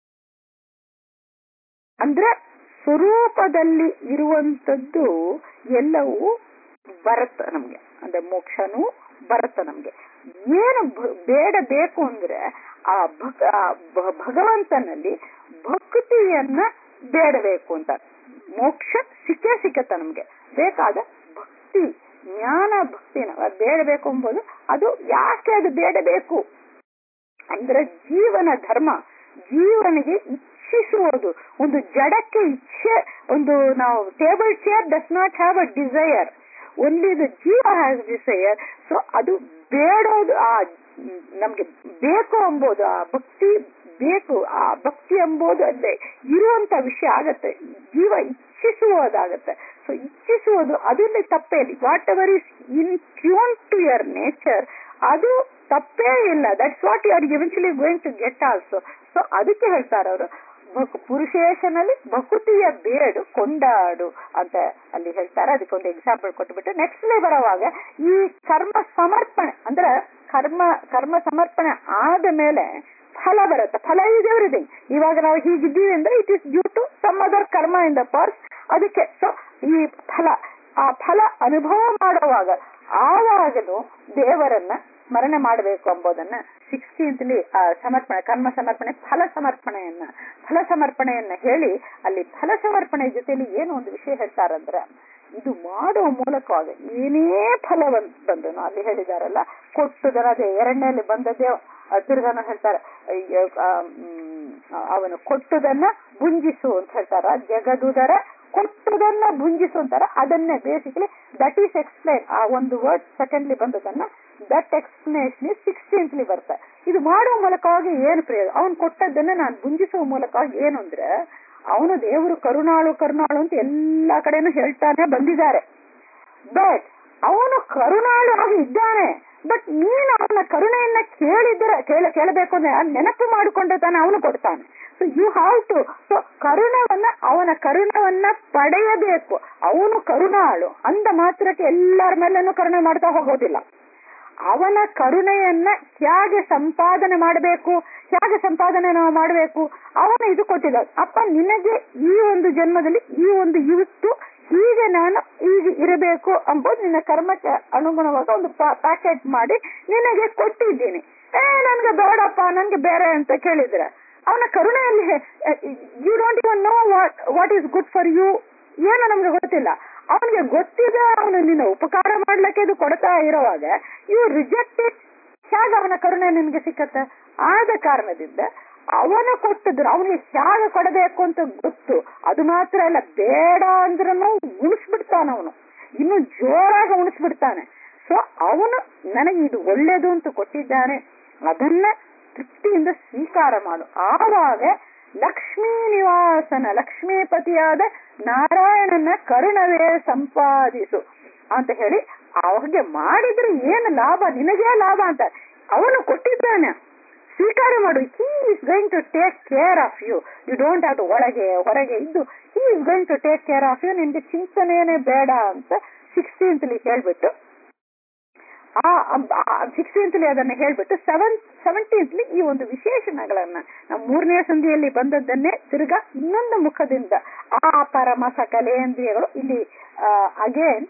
ಅಂದ್ರೆ ಸ್ವರೂಪದಲ್ಲಿ ಇರುವಂತದ್ದು ಎಲ್ಲವೂ ಬರುತ್ತೆ ನಮ್ಗೆ ಅಂದ್ರೆ ಮೋಕ್ಷನೂ ಬರುತ್ತೆ ನಮ್ಗೆ ಏನು ಭ- ಬೇಡ ಬೇಕು ಅಂದ್ರೆ ಆ ಭಗ ಆ ಭ- ಭಗವಂತನಲ್ಲಿ ಭಕ್ತಿಯನ್ನ ಬೇಡಬೇಕು ಅಂತ ಮೋಕ್ಷ ಸಿಕ್ಕೇ ಸಿಕ್ಕತ್ತ ನಮ್ಗೆ ಬೇಕಾದ ಭಕ್ತಿ ಜ್ಞಾನ ಭಕ್ತಿನ ಅದ್ ಬೇಡಬೇಕು ಎಂಬುದು ಅದು ಯಾಕೆ ಅದು ಬೇಡಬೇಕು ಅಂದ್ರೆ ಜೀವನ ಧರ್ಮ ಜೀವನಿಗೆ ಇಚ್ಛಿಸುವುದು ಒಂದು ಜಡಕ್ಕೆ ಇಚ್ಛೆ ಒಂದು ನಾವು table chair does not have a desire only the ಜೀವ ಹ್ಯಾಸ್ ಡಿಸೈರ್ ಸೊ ಅದು ಬೇಡೋದು ಆ ಮ್, ನಮ್ಗೆ ಬೇಕು ಎಂಬುದು ಆ ಭಕ್ತಿ ಬೇಕು ಆ ಭಕ್ತಿ ಎಂಬುದು ಅಲ್ಲೇ ಇರುವಂತ ವಿಷಯ ಆಗತ್ತೆ ಜೀವ ಇಚ್ಛಿಸುವುದಾಗತ್ತೆ ಸೊ ಇಚ್ಛಿಸುವುದು ಅದರಲ್ಲಿ ತಪ್ಪೇಲಿ whatever is in tune to your nature ಅದು ತಪ್ಪೇ ಇಲ್ಲ that's what you are eventually going to get also so ಅದಕ್ಕೆ ಹೇಳ್ತಾರೆ ಅವರು ಪುರುಷೇಶನಲ್ಲಿ ಭಕುತಿಯ ಬೇಡು ಕೊಂಡಾಡು ಅಂತ ಅಲ್ಲಿ ಹೇಳ್ತಾರೆ ಅದಕ್ಕೆ ಒಂದು ಎಕ್ಸಾಂಪಲ್ ಕೊಟ್ಬಿಟ್ಟು ನೆಕ್ಸ್ಟ್ ಲೇ ಬರೋವಾಗ ಈ ಕರ್ಮ ಸಮರ್ಪಣೆ ಅಂದ್ರೆ ಕರ್ಮ ಕರ್ಮ ಸಮರ್ಪಣೆ ಆದ ಮೇಲೆ ಫಲ ಬರುತ್ತೆ ಫಲ ಈಸ್ ಎವ್ರಿಥಿಂಗ್ ಇವಾಗ ನಾವು ಹೀಗಿದ್ದೀವಿ ಅಂದ್ರೆ it is due to some other ಕರ್ಮ ಇನ್ ದ ಪಾರ್ಸ್ ಅದಕ್ಕೆ ಸೊ ಈ ಫಲ ಆ ಫಲ ಅನುಭವ ಮಾಡುವಾಗ ಆವಾಗಲೂ ದೇವರನ್ನ ಸ್ಮರಣೆ ಮಾಡಬೇಕು ಎಂಬುದನ್ನ ಸಿಕ್ಸ್ಟೀನ್ತ್ಲಿ ಸಮರ್ಪಣೆ ಕರ್ಮ ಸಮರ್ಪಣೆ ಫಲ ಸಮರ್ಪಣೆಯನ್ನ ಫಲ ಸಮರ್ಪಣೆಯನ್ನ ಹೇಳಿ ಅಲ್ಲಿ ಫಲ ಸಮರ್ಪಣೆ ಜೊತೆಲಿ ಏನು ಒಂದು ವಿಷಯ ಹೇಳ್ತಾರಂದ್ರೆ ಇದು ಮಾಡುವ ಮೂಲಕವಾಗಿ ಏನೇ ಫಲ ಬಂದನು ಅಲ್ಲಿ ಹೇಳಿದಾರಲ್ಲ ಕೊಟ್ಟುದನ ಅದೇ ಎರಡನೇಲಿ ಬಂದದ್ದೇ ತಿರ್ಗಾನು ಹೇಳ್ತಾರೆ ಅವನು ಕೊಟ್ಟುದನ್ನ ಭುಂಜಿಸು ಅಂತ ಹೇಳ್ತಾರ ಜಗದುದರ ಕೊಟ್ಟುದನ್ನ ಭುಂಜಿಸು ಅಂತಾರ ಅದನ್ನೇ ಬೇಸಿಕಲಿ ದಟ್ ಈಸ್ ಎಕ್ಸ್ಪ್ಲೈನ್ ಆ ಒಂದು ವರ್ಡ್ ಸೆಕೆಂಡ್ಲಿ ಬಂದದನ್ನ ದಟ್ ಎಕ್ಸ್ಪ್ಲನೇಷನ್ ಸಿಕ್ಸ್ಟೀನ್ತ್ಲಿ ಬರ್ತಾ ಇದು ಮಾಡುವ ಮೂಲಕವಾಗಿ ಏನು ಪ್ರಯೋಜನ ಅವನು ಕೊಟ್ಟದ್ದನ್ನ ನಾನು ಭುಂಜಿಸುವ ಮೂಲಕವಾಗಿ ಏನು ಅಂದ್ರೆ ಅವನು ದೇವರು ಕರುಣಾಳು ಕರುಣಾಳು ಅಂತ ಎಲ್ಲಾ ಕಡೆನೂ ಹೇಳ್ತಾನೆ ಬಂದಿದ್ದಾರೆ ಬಟ್ ಅವನು ಕರುಣಾಳು ಆಗಿ ಇದ್ದಾನೆ ಬಟ್ ನೀನು ಅವನ ಕರುಣೆಯನ್ನ ಕೇಳಿದ್ರೆ ಕೇಳ ಕೇಳಬೇಕು ಅಂದ್ರೆ ನೆನಪು ಮಾಡಿಕೊಂಡ್ರೆ ತಾನೆ ಅವನು ಕೊಡ್ತಾನೆ so you have to so ಕರುಣವನ್ನ ಅವನ ಕರುಣವನ್ನ ಪಡೆಯಬೇಕು ಅವನು ಕರುಣಾಳು ಅಂದ ಮಾತ್ರಕ್ಕೆ ಎಲ್ಲರ ಮೇಲೇನು ಕರುಣೆ ಮಾಡ್ತಾ ಹೋಗೋದಿಲ್ಲ ಅವನ ಕರುಣೆಯನ್ನ ಹೇಗೆ ಸಂಪಾದನೆ ಮಾಡಬೇಕು ಹೇಗೆ ಸಂಪಾದನೆ ನಾವು ಮಾಡಬೇಕು ಅವನು ಇದು ಕೊಟ್ಟಿದ್ದ ಅಪ್ಪ ನಿನಗೆ ಈ ಒಂದು ಜನ್ಮದಲ್ಲಿ ಈ ಒಂದು ಇವತ್ತು ಹೀಗೆ ನಾನು ಈಗ ಇರಬೇಕು ಎಂಬುದು ನಿನ್ನ ಕರ್ಮಕ್ಕೆ ಅನುಗುಣವಾಗಿ ಒಂದು ಪ್ಯಾಕೆಟ್ ಮಾಡಿ ನಿನಗೆ ಕೊಟ್ಟಿದ್ದೀನಿ ಏ ನನ್ಗೆ ಬೇಡಪ್ಪ ನನ್ಗೆ ಬೇರೆ ಅಂತ ಕೇಳಿದ್ರೆ ಅವನ ಕರುಣೆಯಲ್ಲಿ you don't even know what what is good for you ಏನು ನಮ್ಗೆ ಗೊತ್ತಿಲ್ಲ ಅವನಿಗೆ ಗೊತ್ತಿದೆ ಅವನು ನಿನ್ನ ಉಪಕಾರ ಮಾಡ್ಲಿಕ್ಕೆ ಇದು ಕೊಡ್ತಾ ಇರುವಾಗ ಯು ರಿಜೆಕ್ಟ್ ಇಟ್ ಹೇಗೆ ಅವನ ಕರುಣೆ ನಿನ್ಗೆ ಸಿಕ್ಕತ್ತೆ ಆದ ಕಾರಣದಿಂದ ಅವನು ಕೊಟ್ಟಿದ್ರು ಅವನಿಗೆ ಹೇಗೆ ಕೊಡಬೇಕು ಅಂತ ಗೊತ್ತು ಅದು ಮಾತ್ರ ಅಲ್ಲ ಬೇಡ ಅಂದ್ರೂ ಉಣಿಸ್ಬಿಡ್ತಾನ ಅವನು ಇನ್ನು ಜೋರಾಗಿ ಉಣಿಸ್ಬಿಡ್ತಾನೆ ಸೊ ಅವನು ನನಗೆ ಇದು ಒಳ್ಳೇದು ಅಂತ ಕೊಟ್ಟಿದ್ದಾನೆ ಅದನ್ನ ತೃಪ್ತಿಯಿಂದ ಸ್ವೀಕಾರ ಮಾಡು ಆವಾಗ ಲಕ್ಷ್ಮೀ ನಿವಾಸನ ಲಕ್ಷ್ಮೀಪತಿಯಾದ ನಾರಾಯಣನ ಕರುಣವೇ ಸಂಪಾದಿಸು ಅಂತ ಹೇಳಿ ಅವ್ರಿಗೆ ಮಾಡಿದ್ರೆ ಏನು ಲಾಭ ನಿನಗೇ ಲಾಭ ಅಂತ ಅವನು ಕೊಟ್ಟಿದ್ದಾನೆ ಸ್ವೀಕಾರ ಮಾಡು he is going to take care of you you don't have to ಒಳಗೆ ಹೊರಗೆ ಇದ್ದು he is going to take care of you ನಿನ್ಗೆ ಚಿಂತನೆಯೇ ಬೇಡ ಅಂತ ಸಿಕ್ಸ್ಟೀನ್ತ್ಲಿ ಹೇಳ್ಬಿಟ್ಟು ಆ ಸಿಕ್ಸ್ಟೀನ್ತ್ಲಿ ಅದನ್ನ ಹೇಳ್ಬಿಟ್ಟು ಸೆವೆನ್ ಸೆವೆಂಟೀನ್ತ್ಲಿ ಈ ಒಂದು ವಿಶೇಷಣಗಳನ್ನ ನಾವು ಮೂರನೇ ಸಂಧಿಯಲ್ಲಿ ಬಂದದ್ದನ್ನೇ ತಿರ್ಗಾ ಇನ್ನೊಂದು ಮುಖದಿಂದ ಆ ಪರಮ ಸಕಲೇಂದ್ರಿಯಗಳು ಇಲ್ಲಿ ಅಗೇನ್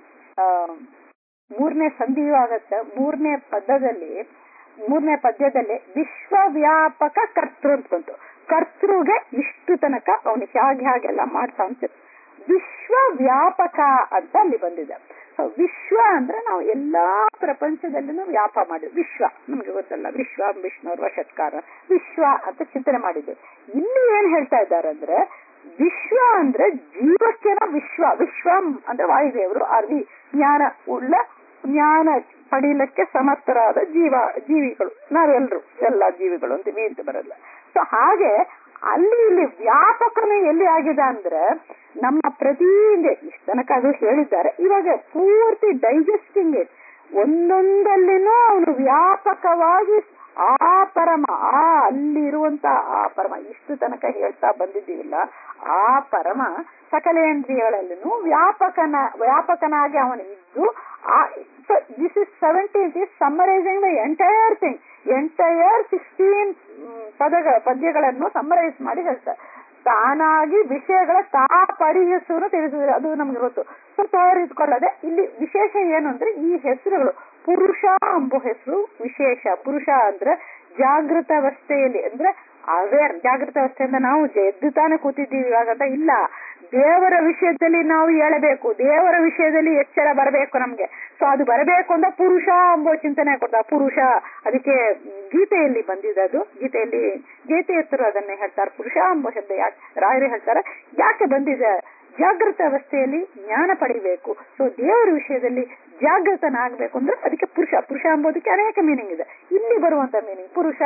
ಮೂರನೇ ಸಂಧಿಯೂ ಆಗತ್ತೆ ಮೂರನೇ ಪದದಲ್ಲಿ ಮೂರನೇ ಪದ್ಯದಲ್ಲಿ ವಿಶ್ವವ್ಯಾಪಕ ಕರ್ತೃ ಅಂತ ಬಂತು ಕರ್ತೃಗೆ ಇಷ್ಟು ತನಕ ಅವನು ಹೇಗೆ ಹಾಗೆಲ್ಲ ಮಾಡ್ತಾ ಅಂತ ವಿಶ್ವವ್ಯಾಪಕ ಅಂತ ಅಲ್ಲಿ ಬಂದಿದೆ ಸೊ ವಿಶ್ವ ಅಂದ್ರೆ ನಾವು ಎಲ್ಲಾ ಪ್ರಪಂಚದಲ್ಲಿನೂ ವ್ಯಾಪ ಮಾಡಿದ್ವಿ ವಿಶ್ವ ನಮ್ಗೆ ಗೊತ್ತಲ್ಲ ವಿಶ್ವ ವಿಷ್ಣುರ್ವ ಷಟ್ಕಾರ ವಿಶ್ವ ಅಂತ ಚಿಂತನೆ ಮಾಡಿದ್ವಿ ಇಲ್ಲಿ ಏನ್ ಹೇಳ್ತಾ ಇದ್ದಾರೆ ಅಂದ್ರೆ ವಿಶ್ವ ಅಂದ್ರೆ ಜೀವಕ್ಕೆನ ವಿಶ್ವ ವಿಶ್ವಂ ಅಂದ್ರೆ ವಾಯುದೇವರು ಅರ್ವಿ ಜ್ಞಾನ ಉಳ್ಳ ಜ್ಞಾನ ಪಡೀಲಿಕ್ಕೆ ಸಮರ್ಥರಾದ ಜೀವ ಜೀವಿಗಳು ನಾವೆಲ್ಲರೂ ಎಲ್ಲ ಜೀವಿಗಳು ಅಂತ ವಿ ಅಂತ ಬರಲ್ಲ ಸೊ ಹಾಗೆ ಅಲ್ಲಿ ಇಲ್ಲಿ ವ್ಯಾಪಕನೇ ಎಲ್ಲಿ ಆಗಿದೆ ಅಂದ್ರೆ ನಮ್ಮ ಪ್ರತಿ ಇಷ್ಟ ತನಕ ಅದು ಹೇಳಿದ್ದಾರೆ ಇವಾಗ ಪೂರ್ತಿ ಡೈಜೆಸ್ಟಿಂಗ್ ಇಟ್ ಒಂದೊಂದಲ್ಲಿನೂ ಅವನು ವ್ಯಾಪಕವಾಗಿ ಆ ಪರಮ ಆ ಅಲ್ಲಿರುವಂತ ಆ ಪರಮ ಇಷ್ಟು ತನಕ ಹೇಳ್ತಾ ಬಂದಿದ್ದೀವಿಲ್ಲ ಆ ಪರಮ ಸಕಲೇಂದ್ರಿಯಗಳಲ್ಲಿನೂ ವ್ಯಾಪಕನ ವ್ಯಾಪಕನಾಗಿ ಅವನು ಇದ್ದು this is seventeen is summarising the entire thing entire sixteen ಪದಗಳ ಪದ್ಯಗಳನ್ನು ಸಮ್ಮರೈಸ್ ಮಾಡಿ ಹೇಳ್ತಾರೆ ತಾನಾಗಿ ವಿಷಯಗಳ ತಾ ಪರಿಹರಿಸುವುದು ತಿಳಿಸಿದ್ರೆ ಅದು ನಮ್ಗೆ ಗೊತ್ತು ಸೊ ತೋರಿಸಿಕೊಳ್ಳದೆ ಇಲ್ಲಿ ವಿಶೇಷ ಏನು ಅಂದ್ರೆ ಈ ಹೆಸರುಗಳು ಪುರುಷ ಎಂಬ ಹೆಸರು ವಿಶೇಷ ಪುರುಷ ಅಂದ್ರೆ ಜಾಗೃತ ಅವಸ್ಥೆಯಲ್ಲಿ ಅಂದ್ರೆ ಅವೇರ್ ಜಾಗೃತ ಅವಸ್ಥೆಯಿಂದ ನಾವು ಎದ್ದು ತಾನೇ ಕೂತಿದ್ದೀವಿ ಇವಾಗಂತ ಇಲ್ಲ ದೇವರ ವಿಷಯದಲ್ಲಿ ನಾವು ಹೇಳಬೇಕು ದೇವರ ವಿಷಯದಲ್ಲಿ ಎಚ್ಚರ ಬರಬೇಕು ನಮ್ಗೆ ಸೊ ಅದು ಬರಬೇಕು ಅಂತ ಪುರುಷ ಎಂಬ ಚಿಂತನೆ ಕೊಡ್ತಾ ಪುರುಷ ಅದಕ್ಕೆ ಗೀತೆಯಲ್ಲಿ ಬಂದಿದೆ ಅದು ಗೀತೆಯಲ್ಲಿ ಗೀತೆ ಹೆಸರು ಅದನ್ನೇ ಹೇಳ್ತಾರೆ ಪುರುಷ ಎಂಬ ಶಬ್ದ ಯಾಕೆ ರಾಯರು ಹೇಳ್ತಾರೆ ಯಾಕೆ ಬಂದಿದೆ ಜಾಗೃತ ಅವಸ್ಥೆಯಲ್ಲಿ ಜ್ಞಾನ ಪಡಿಬೇಕು ಸೊ ದೇವರ ವಿಷಯದಲ್ಲಿ ಜಾಗೃತನಾಗಬೇಕು ಅಂದ್ರೆ ಅದಕ್ಕೆ ಪುರುಷ ಪುರುಷ ಎಂಬುದಕ್ಕೆ ಅನೇಕ ಮೀನಿಂಗ್ ಇದೆ ಇಲ್ಲಿ ಬರುವಂತ ಮೀನಿಂಗ್ ಪುರುಷ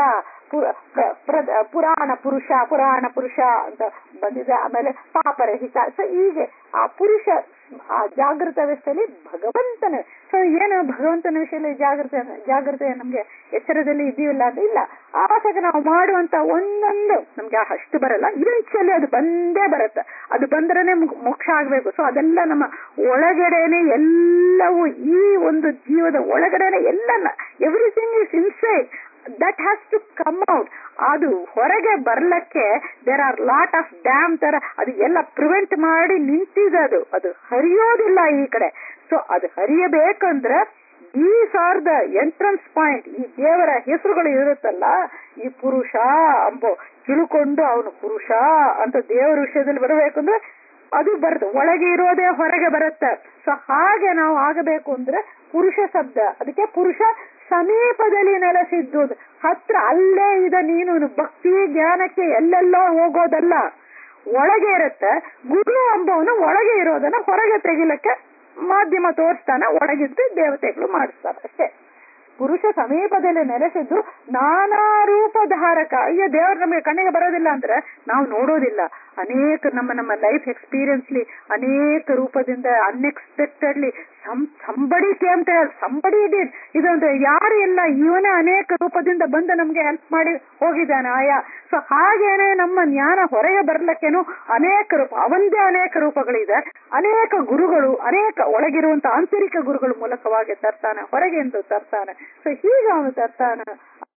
ಪುರಾಣ ಪುರುಷ ಪುರಾಣ ಪುರುಷ ಅಂತ ಬಂದಿದೆ ಆಮೇಲೆ ಪಾಪರಹಿತ ಸೊ ಹೀಗೆ ಆ ಪುರುಷ ಆ ಜಾಗೃತ ಅವಸ್ಥೆಯಲ್ಲಿ ಭಗವಂತನ ಸೊ ಏನು ಭಗವಂತನ ವಿಷಯದಲ್ಲಿ ಜಾಗೃತ ಜಾಗೃತೆ ನಮ್ಗೆ ಎಚ್ಚರದಲ್ಲಿ ಇದೆಯಲ್ಲ ಅಂತ ಇಲ್ಲ ಆವಾಗ ನಾವು ಮಾಡುವಂತ ಒಂದೊಂದು ನಮ್ಗೆ ಅಷ್ಟು ಬರಲ್ಲ ಇವೆಂಚುಲಿ ಅದು ಬಂದೇ ಬರುತ್ತೆ ಅದು ಬಂದ್ರೇನೆ ಮು- ಮೋಕ್ಷ ಆಗ್ಬೇಕು ಸೊ ಅದೆಲ್ಲ ನಮ್ಮ ಒಳಗಡೆನೆ ಎಲ್ಲವೂ ಈ ಒಂದು ಜೀವದ ಒಳಗಡೆನೆ ಎಲ್ಲ everything is inside that has to come out ಅದು ಹೊರಗೆ ಬರ್ಲಕ್ಕೆ there are lot of dam ತರ ಅದು ಎಲ್ಲ ಪ್ರಿವೆಂಟ್ ಮಾಡಿ ನಿಂತಿದೆ ಅದು ಅದು ಹರಿಯೋದಿಲ್ಲ ಈ ಕಡೆ ಸೊ ಅದು ಹರಿಯಬೇಕಂದ್ರೆ these are the entrance point ಈ ದೇವರ ಹೆಸರುಗಳು ಇರುತ್ತಲ್ಲ ಈ ಪುರುಷ ಅಂಬೋ ತಿಳ್ಕೊಂಡು ಅವನು ಪುರುಷ ಅಂತ ದೇವರ ವಿಷಯದಲ್ಲಿ ಬರಬೇಕಂದ್ರೆ ಅದು ಬರುತ್ತೆ ಒಳಗೆ ಇರೋದೇ ಹೊರಗೆ ಬರುತ್ತೆ ಸೊ ಹಾಗೆ ನಾವು ಆಗಬೇಕು ಅಂದ್ರೆ ಪುರುಷ ಶಬ್ದ ಅದಕ್ಕೆ ಪುರುಷ ಸಮೀಪದಲ್ಲಿ ನೆಲೆಸಿದ್ದು ಹತ್ರ ಅಲ್ಲೇ ಇದೆ ನೀನು ಭಕ್ತಿ ಜ್ಞಾನಕ್ಕೆ ಎಲ್ಲೆಲ್ಲೋ ಹೋಗೋದಲ್ಲ ಒಳಗೆ ಇರುತ್ತೆ ಗುರು ಅಂಬವನು ಒಳಗೆ ಇರೋದನ್ನ ಹೊರಗೆ ತೆಗಿಲಕ್ಕೆ ಮಾಧ್ಯಮ ತೋರಿಸ್ತಾನೆ ಒಳಗಿದ್ದು ದೇವತೆಗಳು ಮಾಡಿಸ್ತಾರೆ ಅಷ್ಟೇ ಪುರುಷ ಸಮೀಪದಲ್ಲಿ ನೆಲೆಸಿದ್ದು ನಾನಾ ರೂಪಧಾರಕ ಅಯ್ಯೋ ದೇವ್ರು ನಮಗೆ ಕಣ್ಣಿಗೆ ಬರೋದಿಲ್ಲ ಅಂದ್ರೆ ನಾವು ನೋಡೋದಿಲ್ಲ ಅನೇಕ ನಮ್ಮ ನಮ್ಮ ಲೈಫ್ ಎಕ್ಸ್ಪೀರಿಯನ್ಸ್ಲಿ ಅನೇಕ ರೂಪದಿಂದ unexpectedly somebody came somebody did ಇದೊಂದು ಯಾರು ಇಲ್ಲ ಇವನೇ ಅನೇಕ ರೂಪದಿಂದ ಬಂದು ನಮ್ಗೆ ಹೆಲ್ಪ್ ಮಾಡಿ ಹೋಗಿದ್ದಾನೆ ಆಯಾ ಸೊ ಹಾಗೇನೆ ನಮ್ಮ ಜ್ಞಾನ ಹೊರಗೆ ಬರ್ಲಿಕ್ಕೇನು ಅನೇಕ ರೂಪ ಅವಂದೇ ಅನೇಕ ರೂಪಗಳಿದೆ ಅನೇಕ ಗುರುಗಳು ಅನೇಕ ಒಳಗಿರುವಂತ ಆಂತರಿಕ ಗುರುಗಳ ಮೂಲಕವಾಗಿ ತರ್ತಾನೆ ಹೊರಗೆ ಎಂದು ತರ್ತಾನೆ ಸೊ ಹೀಗೆ ಅವನು ತರ್ತಾನೆ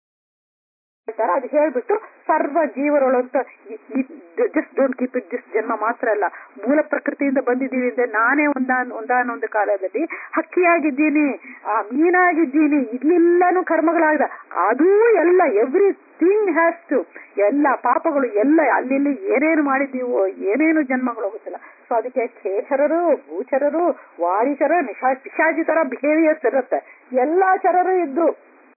ಹೇಳ್ತಾರೆ ಅದು ಹೇಳ್ಬಿಟ್ಟು ಸರ್ವ ಜೀವರೊಳಂತ just don't keep it this ಜನ್ಮ ಮಾತ್ರ ಅಲ್ಲ ಮೂಲ ಪ್ರಕೃತಿಯಿಂದ ಬಂದಿದ್ದೀವಿ ಅಂದ್ರೆ ನಾನೇ ಒಂದಾನ್ ಒಂದಾನೊಂದು ಕಾಲದಲ್ಲಿ ಹಕ್ಕಿಯಾಗಿದ್ದೀನಿ ಆ ಮೀನಾಗಿದ್ದೀನಿ ಇಲ್ಲೆಲ್ಲಾನು ಕರ್ಮಗಳಾಗಿದೆ ಅದೂ ಎಲ್ಲ ಎವ್ರಿಥಿಂಗ್ ಹ್ಯಾಸ್ ಟು ಎಲ್ಲ ಪಾಪಗಳು ಎಲ್ಲ ಅಲ್ಲಿ ಏನೇನು ಮಾಡಿದ್ದೀವೋ ಏನೇನು ಜನ್ಮಗಳು ಹೋಗುತ್ತಿಲ್ಲ ಸೊ ಅದಕ್ಕೆ ಖೇಚರರು ಭೂಚರರು ವಾರಿಚರ ನಿಶಾ ಪಿಶಾಚಿ ತರ ಬಿಹೇವಿಯರ್ಸ್ ಇರುತ್ತೆ ಎಲ್ಲಾ ಚರರು ಇದ್ದು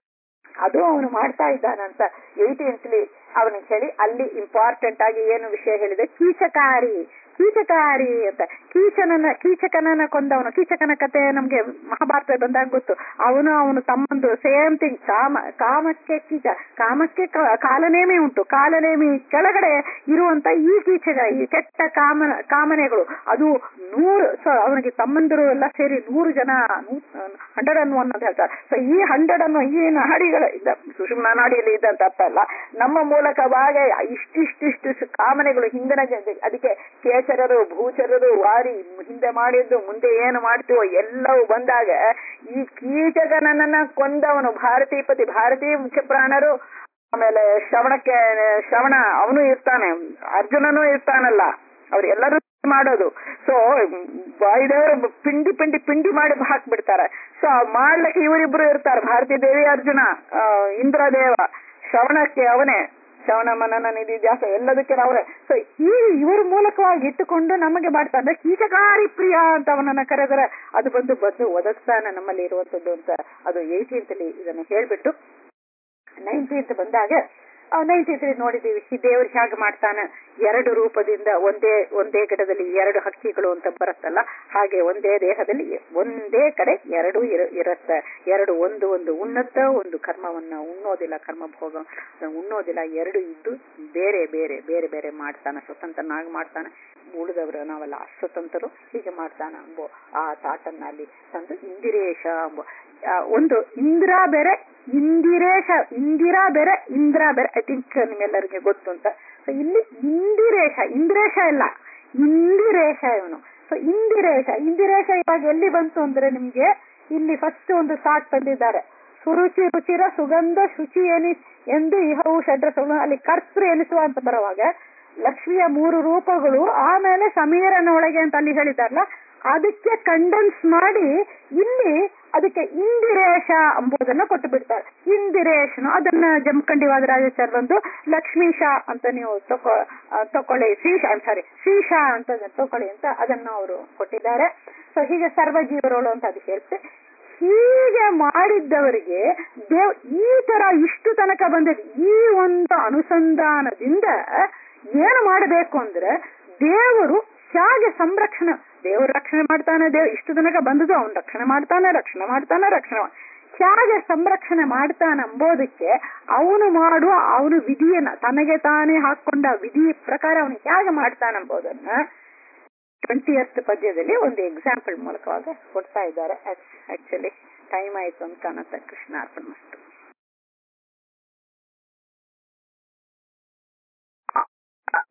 ಅದು ಅವನು ಮಾಡ್ತಾ ಇದ್ದಾನಂತ ಏಯ್ಟೀನ್ತ್ಲಿ ಅವನಿಗೆ ಹೇಳಿ ಅಲ್ಲಿ ಇಂಪಾರ್ಟೆಂಟ್ ಆಗಿ ಏನು ವಿಷಯ ಹೇಳಿದೆ ಕೀಚಕಾರಿ ಕೀಚಕಾರಿ ಅಂತ ಕೀಚನನ ಕೀಚಕನನ್ನ ಕೊಂದವನು ಕೀಚಕನ ಕತೆ ನಮ್ಗೆ ಮಹಾಭಾರತ ಬಂದಾಗ ಗೊತ್ತು ಅವನು ಅವನು ತಮ್ಮಂದು ಸೇಮ್ ಥಿಂಗ್ ಕಾಮ ಕಾಮಕ್ಕೆ ಕೀಚ ಕಾಮಕ್ಕೆ ಕ- ಕಾಲನೇಮಿ ಉಂಟು ಕಾಲನೇಮಿ ಕೆಳಗಡೆ ಇರುವಂತ ಈ ಕೀಚಕ ಈ ಕೆಟ್ಟ ಕಾಮ ಕಾಮನೆಗಳು ಅದು ನೂರು ಸೊ ಅವನಿಗೆ ತಮ್ಮಂದಿರು ಎಲ್ಲ ಸೇರಿ ನೂರು ಜನ ಹಂಡ್ರೆಡ್ ಅನ್ನು ಒನ್ ಅಂತ ಹೇಳ್ತಾರೆ ಸೊ ಈ ಹಂಡ್ರೆಡ್ ಅನ್ನು ಈ ನಾಡಿಗಳ ಇದ್ದ ಸುಷುಮ್ನ ನಾಡಿಯಲ್ಲಿ ಇದ್ದಂತ ಅರ್ಥ ಅಲ್ಲ ನಮ್ಮ ಮೂಲಕವಾಗಿ ಇಷ್ಟಿಷ್ಟಿಷ್ಟು ಕಾಮನೆಗಳು ಹಿಂದಿನ ಜನ- ಅದಕ್ಕೆ ಕೇಚರರು ಭೂಚರರು ವಾರಿ ಹಿಂದೆ ಮಾಡಿದ್ದು ಮುಂದೆ ಏನು ಮಾಡ್ತೀವೋ ಎಲ್ಲವೂ ಬಂದಾಗ ಈ ಕೀಚಕನನ್ನ ಕೊಂದವನು ಭಾರತೀಪತಿ ಭಾರತೀ ಮುಖ್ಯ ಪ್ರಾಣರು ಆಮೇಲೆ ಶ್ರವಣಕ್ಕೆ ಶ್ರವಣ ಅವನು ಇರ್ತಾನೆ ಅರ್ಜುನನೂ ಇರ್ತಾನಲ್ಲ ಅವ್ರು ಎಲ್ಲರೂ ಮಾಡೋದು ಸೊ ವಾಯುದೇವರು ಪಿಂಡಿ ಪಿಂಡಿ ಪಿಂಡಿ ಮಾಡಿ ಹಾಕ್ಬಿಡ್ತಾರೆ ಸೊ ಮಾಡ್ಲಿಕ್ಕೆ ಇವರಿಬ್ರು ಇರ್ತಾರೆ ಭಾರತೀ ದೇವಿ ಅರ್ಜುನ ಆ, ಇಂದ್ರದೇವ ಶ್ರವಣಕ್ಕೆ ಅವನೇ ಶ್ರವಣ ಮನನ ನಿಧಿ ದ್ಯಾಸ ಎಲ್ಲದಕ್ಕೆ ಅವರೇ ಸೊ ಈ ಇವ್ರ ಮೂಲಕವಾಗಿ ಇಟ್ಟುಕೊಂಡು ನಮಗೆ ಮಾಡ್ತಾರೆ ಕೀಚಕಾರಿ ಪ್ರಿಯ ಅಂತ ಅವನನ್ನ ಕರೆದರೆ ಅದು ಬಂದು ಬಂದು ಒದಗಿಸ್ತಾನೆ ನಮ್ಮಲ್ಲಿ ಇರುವಂತದ್ದು ಅಂತ ಅದು ಏಯ್ಟೀನ್ತ್ ಇದನ್ನು ಹೇಳ್ಬಿಟ್ಟು ನೈನ್ಟೀನ್ತ್ ಬಂದಾಗ ನೈನ್ಟೀನ್ತ್ ನೋಡಿದೀವಿ ಈ ದೇವ್ರು ಹೇಗೆ ಮಾಡ್ತಾನೆ ಎರಡು ರೂಪದಿಂದ ಒಂದೇ ಒಂದೇ ಗಿಡದಲ್ಲಿ ಎರಡು ಹಕ್ಕಿಗಳು ಅಂತ ಬರುತ್ತಲ್ಲ ಹಾಗೆ ಒಂದೇ ದೇಹದಲ್ಲಿ ಒಂದೇ ಕಡೆ ಎರಡು ಇರ ಇರುತ್ತೆ ಎರಡು ಒಂದು ಒಂದು ಉನ್ನತ ಒಂದು ಕರ್ಮವನ್ನ ಉಣ್ಣೋದಿಲ್ಲ ಕರ್ಮ ಭೋಗ ಉಣ್ಣೋದಿಲ್ಲ ಎರಡು ಇದ್ದು ಬೇರೆ ಬೇರೆ ಬೇರೆ ಬೇರೆ ಮಾಡ್ತಾನೆ ಸ್ವತಂತ್ರನಾಗಿ ಮಾಡ್ತಾನೆ ಉಳಿದವರು ನಾವೆಲ್ಲ ಅಸ್ವತಂತ್ರರು ಹೀಗೆ ಮಾಡ್ತಾನೆ ಅಂಬೋ ಆ ತಾಟನ್ನ ಅಲ್ಲಿ ತಂದು ಇಂದಿರೇಶ ಅಂಬೋ ಆ, ಒಂದು ಇಂದ್ರ ಬೇರೆ ಇಂದಿರೇಶ ಇಂದಿರಾ ಬೇರೆ ಇಂದ್ರ ಬೇರೆ ಐ ಥಿಂಕ್ ನಿಮ್ಮೆಲ್ಲರಿಗೆ ಗೊತ್ತು ಅಂತ ಸೊ ಇಲ್ಲಿ ಇಂದಿರೇಶ ಇಂದಿರೇಶ ಇಲ್ಲ ಇಂದಿರೇಶ ಇವನು ಸೊ ಇಂದಿರೇಶ ಇಂದಿರೇಶ ಇವಾಗ ಎಲ್ಲಿ ಬಂತು ಅಂದ್ರೆ ನಿಮ್ಗೆ ಇಲ್ಲಿ ಫಸ್ಟ್ ಒಂದು ಸಾಟ್ ತಂದಿದ್ದಾರೆ ಸುರುಚಿ ರುಚಿರ ಸುಗಂಧ ಶುಚಿ ಎನಿ ಎಂದು ಇಹವು ಷಡ್ರಸಗಳು ಅಲ್ಲಿ ಕರ್ತೃ ಎನಿಸುವ ಅಂತ ಬರುವಾಗ ಲಕ್ಷ್ಮಿಯ ಮೂರು ರೂಪಗಳು ಆಮೇಲೆ ಸಮೀರನ ಒಳಗೆ ಅಂತ ಅಲ್ಲಿ ಹೇಳಿದಾರಲ್ಲ ಅದಕ್ಕೆ ಕಂಡೆನ್ಸ್ ಮಾಡಿ ಇಲ್ಲಿ ಅದಕ್ಕೆ ಇಂದಿರೇಶ ಎಂಬುದನ್ನ ಕೊಟ್ಟು ಬಿಡ್ತಾರೆ ಇಂದಿರೇಶನು ಅದನ್ನ ಜಮಖಂಡಿ ವಾದರಾಜಾಚಾರ್ಯ ಬಂದು ಲಕ್ಷ್ಮೀಶ ಅಂತ ನೀವು ತಕೊ ಆ, ತಕೊಳ್ಳಿ ಶ್ರೀಶ ಸಾರಿ ಶ್ರೀಶ ಅಂತ ತಕೊಳ್ಳಿ ಅಂತ ಅದನ್ನ ಅವರು ಕೊಟ್ಟಿದ್ದಾರೆ ಸೊ ಹೀಗೆ ಸರ್ವಜೀವರೋಳು ಅಂತ ಅದು ಹೇಳ್ತೆ ಹೀಗೆ ಮಾಡಿದ್ದವರಿಗೆ ದೇವ್ ಈ ತರ ಇಷ್ಟು ತನಕ ಬಂದಿದೆ ಈ ಒಂದು ಅನುಸಂಧಾನದಿಂದ ಏನು ಮಾಡಬೇಕು ಅಂದ್ರೆ ದೇವರು ಹೇಗೆ ಸಂರಕ್ಷಣೆ ದೇವರು ರಕ್ಷಣೆ ಮಾಡ್ತಾನೆ ದೇವ್ ಇಷ್ಟು ತನಕ ಬಂದದು ಅವನು ರಕ್ಷಣೆ ಮಾಡ್ತಾನೆ ರಕ್ಷಣೆ ಮಾಡ್ತಾನೆ ರಕ್ಷಣೆ ಮಾಡ್- ಹೇಗೆ ಸಂರಕ್ಷಣೆ ಮಾಡ್ತಾನೆ ಅಂಬೋದಕ್ಕೆ ಅವನು ಮಾಡುವ ಅವನು ವಿಧಿಯನ್ನ ತನಗೆ ತಾನೇ ಹಾಕೊಂಡ ವಿಧಿ ಪ್ರಕಾರ ಅವನು ಹೇಗೆ ಮಾಡ್ತಾನೆ ಅಂಬೋದನ್ನ ಟ್ವೆಂಟಿಯತ್ ಪದ್ಯದಲ್ಲಿ ಒಂದು ಎಕ್ಸಾಂಪಲ್ ಮೂಲಕವಾಗಿ ಕೊಡ್ತಾ ಇದ್ದಾರೆ ಆಕ್ಚುಲಿ ಟೈಮ್ ಆಯ್ತು ಅಂತ ಕಾಣುತ್ತೆ ಕೃಷ್ಣ ಅರ್ಪಣ